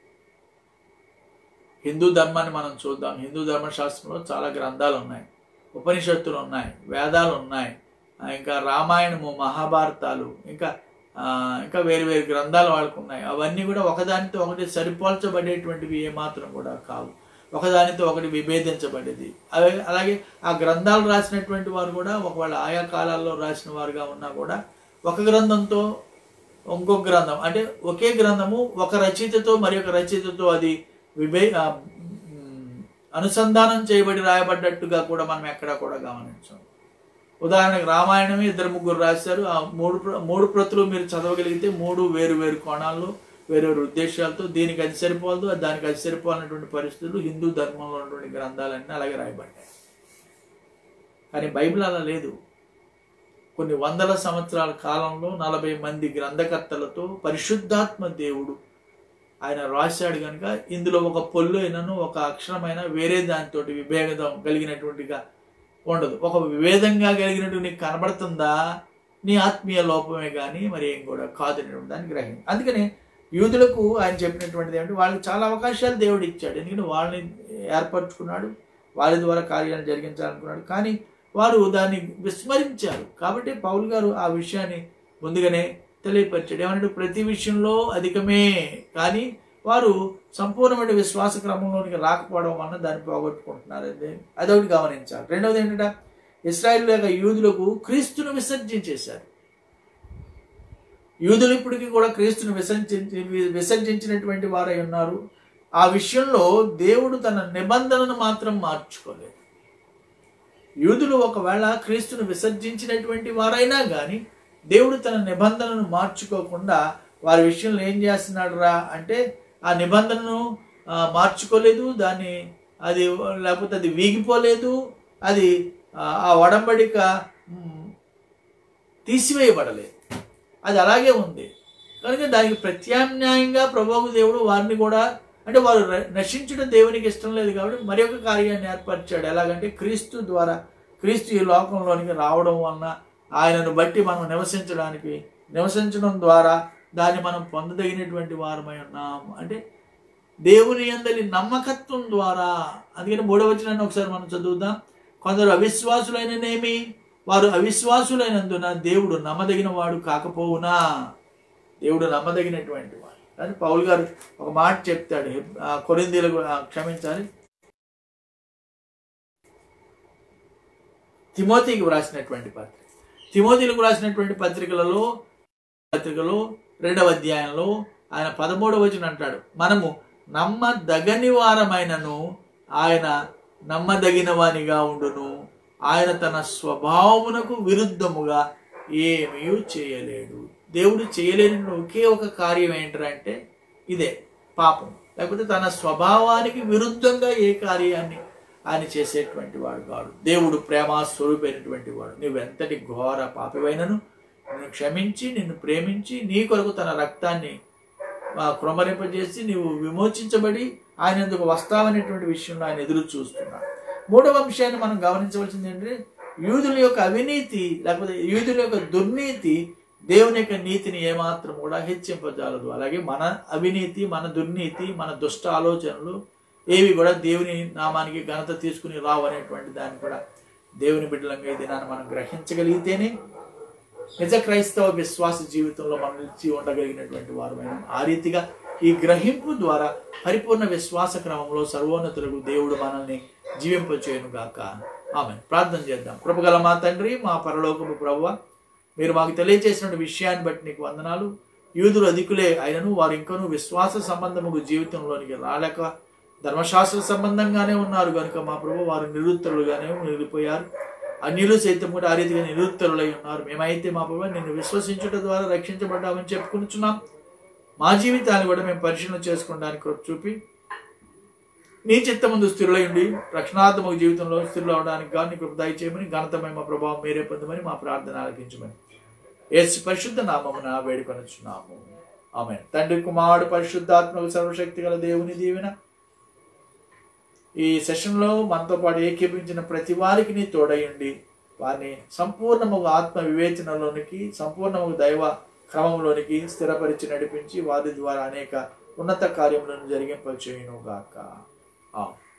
హిందూ ధర్మాన్ని మనం చూద్దాం హిందూ ధర్మశాస్త్రంలో చాలా గ్రంథాలు ఉన్నాయి ఉపనిషత్తులు ఉన్నాయి వేదాలు ఉన్నాయి ఆ, ఇంకా రామాయణము మహాభారతాలు ఇంకా ఆ, ఇంకా వేరు వేరు గ్రంథాలు వాళ్ళకు ఉన్నాయి అవన్నీ కూడా ఒకదానితో ఒకటి సరిపోల్చబడేటువంటివి ఏమాత్రం కూడా కావు ఒకదానితో ఒకటి విభేదించబడేది అదే అలాగే ఆ గ్రంథాలు రాసినటువంటి వారు కూడా ఒకవేళ ఆయా కాలాల్లో రాసిన వారుగా ఉన్నా కూడా ఒక గ్రంథంతో ఇంకొక గ్రంథం అంటే ఒకే గ్రంథము ఒక రచయితతో మరి ఒక రచయితతో అది విభే ఆ, మ్, అనుసంధానం చేయబడి రాయబడ్డట్టుగా కూడా మనం ఎక్కడా కూడా గమనించాం ఉదాహరణకు రామాయణమే ఇద్దరు ముగ్గురు రాశారు ఆ మూడు ప్ర- మూడు ప్రతులు మీరు చదవగలిగితే మూడు వేరు వేరు కోణాల్లో వేరు వేరు ఉద్దేశాలతో దీనికి అది సరిపోదు అది దానికి అది సరిపోనటువంటి పరిస్థితులు హిందూ ధర్మంలో ఉన్నటువంటి గ్రంథాలన్నీ అలాగే రాయబడ్డాయి కానీ బైబిల్ అలా లేదు కొన్ని వందల సంవత్సరాల కాలంలో నలభై మంది గ్రంథకర్తలతో పరిశుద్ధాత్మ దేవుడు ఆయన రాశాడు కనుక ఇందులో ఒక పొల్లు అయినను ఒక అక్షరమైన వేరే దానితోటి విభేదం కలిగినటువంటిగా ఉండదు ఒక విభేదంగా కలిగినట్టు నీకు కనబడుతుందా నీ ఆత్మీయ లోపమే కానీ మరి ఏం కూడా కాదు దాన్ని గ్రహం అందుకని యూదులకు ఆయన చెప్పినటువంటిది ఏమంటే వాళ్ళకి చాలా అవకాశాలు దేవుడు ఇచ్చాడు ఎందుకంటే వాళ్ళని ఏర్పరచుకున్నాడు వాళ్ళ ద్వారా కార్యాలు జరిగించాలనుకున్నాడు కానీ వారు దాన్ని విస్మరించారు కాబట్టి పౌల్ గారు ఆ విషయాన్ని ముందుగానే తెలియపరిచాడు ఏమంటే ప్రతి విషయంలో అధికమే కానీ వారు సంపూర్ణమైన విశ్వాస క్రమంలోనికి రాకపోవడం వలన దాన్ని పోగొట్టుకుంటున్నారు అది అదొకటి గమనించాలి రెండవది ఏంటంటే ఇస్రాయిల్ యొక్క యూదులకు క్రీస్తును విసర్జించేశారు యూదులు ఇప్పటికీ కూడా క్రీస్తును విసర్జించి విసర్జించినటువంటి వారై ఉన్నారు ఆ విషయంలో దేవుడు తన నిబంధనను మాత్రం మార్చుకోలేదు యూదులు ఒకవేళ క్రీస్తును విసర్జించినటువంటి వారైనా కానీ దేవుడు తన నిబంధనను మార్చుకోకుండా వారి విషయంలో ఏం చేస్తున్నాడు రా అంటే ఆ నిబంధనను ఆ, మార్చుకోలేదు దాన్ని అది లేకపోతే అది వీగిపోలేదు అది ఆ, ఆ ఒడంబడిక మ్, తీసివేయబడలేదు అది అలాగే ఉంది కనుక దానికి ప్రత్యామ్నాయంగా ప్రభువు దేవుడు వారిని కూడా అంటే వారు ర- నశించడం దేవునికి ఇష్టం లేదు కాబట్టి మరి ఒక కార్యాన్ని ఏర్పరిచాడు ఎలాగంటే క్రీస్తు ద్వారా క్రీస్తు ఈ లోకంలోనికి రావడం వలన ఆయనను బట్టి మనం నివసించడానికి నివసించడం ద్వారా దాన్ని మనం పొందదగినటువంటి వారమై ఉన్నాం అంటే దేవుని అందరి నమ్మకత్వం ద్వారా అందుకని మూడవ వచనాన్ని ఒకసారి మనం చదువుదాం కొందరు అవిశ్వాసులైననేమి వారు అవిశ్వాసులైనందున దేవుడు నమ్మదగిన వాడు కాకపోవునా దేవుడు నమ్మదగినటువంటి వాడు కానీ పౌల్ గారు ఒక మాట చెప్తాడు ఆ, కొరింథీలకు ఆ, క్షమించాలి తిమోతికి వ్రాసినటువంటి పత్రిక తిమోతిలకు వ్రాసినటువంటి పత్రికలలో పత్రికలో రెండవ అధ్యాయంలో ఆయన పదమూడవ వచనం అంటాడు మనము నమ్మదగని వారమైనను ఆయన నమ్మదగిన వానిగా ఉండును ఆయన తన స్వభావమునకు విరుద్ధముగా ఏమీ చేయలేడు దేవుడు చేయలేని ఒకే ఒక కార్యం ఏంటంటే ఇదే పాపం లేకపోతే తన స్వభావానికి విరుద్ధంగా ఏ కార్యాన్ని ఆయన చేసేటువంటి వాడు కాడు దేవుడు ప్రేమ స్వరూపైనటువంటి వాడు నువ్వెంతటి ఘోర పాపమైనను నిన్ను క్షమించి నిన్ను ప్రేమించి నీ కొరకు తన రక్తాన్ని ఆ, కృమరింపజేసి నీవు విమోచించబడి ఆయన ఎందుకు వస్తావనేటువంటి విషయంలో ఆయన ఎదురు చూస్తున్నాడు మూడవ అంశాన్ని మనం గమనించవలసింది ఏంటంటే యూదుల యొక్క అవినీతి లేకపోతే యూదుల యొక్క దుర్నీతి దేవుని యొక్క నీతిని ఏమాత్రం కూడా హెచ్చింపజాలదు అలాగే మన అవినీతి మన దుర్నీతి మన దుష్ట ఆలోచనలు ఏవి కూడా దేవుని నామానికి ఘనత తీసుకుని రావు అనేటువంటి దాన్ని కూడా దేవుని బిడ్డలంగా ఈ దినాన్ని మనం గ్రహించగలిగితేనే నిజ క్రైస్తవ విశ్వాస జీవితంలో మనం నిలిచి ఉండగలిగినటువంటి వారమైన ఆ రీతిగా ఈ గ్రహింపు ద్వారా పరిపూర్ణ విశ్వాస క్రమంలో సర్వోన్నతులకు దేవుడు మనల్ని జీవింపచేయను గాక ఆమె ప్రార్థన చేద్దాం కృపగల మా తండ్రి మా పరలోకపు ప్రభువ మీరు మాకు తెలియజేసిన విషయాన్ని బట్టి నీకు వందనాలు యూదులు అధికులే అయినను వారు ఇంకనూ విశ్వాస సంబంధముకు జీవితంలోనికి రాలేక ధర్మశాస్త్ర సంబంధంగానే ఉన్నారు కనుక మా ప్రభు వారు నిరుత్తరులుగానే మిగిలిపోయారు అన్యులు సైతం కూడా ఆ రీతిగా నిరుత్తరులై ఉన్నారు మేమైతే మా ప్రభు నిన్ను విశ్వసించుట ద్వారా రక్షించబడ్డామని చెప్పుకుంటున్నాం మా జీవితాన్ని కూడా మేము పరిశీలన చేసుకోవడానికి కృప చూపి నీ చిత్తముందు స్థిరులై ఉండి రక్షణాత్మక జీవితంలో స్థిరులు అవడానికి కానీ కృప దయచేయమని ఘనతమైన మా ప్రభావం మీరే పొందమని మా ప్రార్థన ఆలకించమని యేసు పరిశుద్ధ నామమున వేడుకొనొచ్చున్నాము ఆమె తండ్రి కుమారుడు పరిశుద్ధాత్మక సర్వశక్తి గల దేవుని దీవెన ఈ సెషన్లో మనతో పాటు ఏకీపించిన ప్రతి వారికి నీ తోడయుండి వారిని సంపూర్ణముగా ఆత్మ వివేచనలోనికి సంపూర్ణముగా దైవ క్రమంలోనికి స్థిరపరిచి నడిపించి వారి ద్వారా అనేక ఉన్నత కార్యములను జరిగింపచేయును గాక ఆ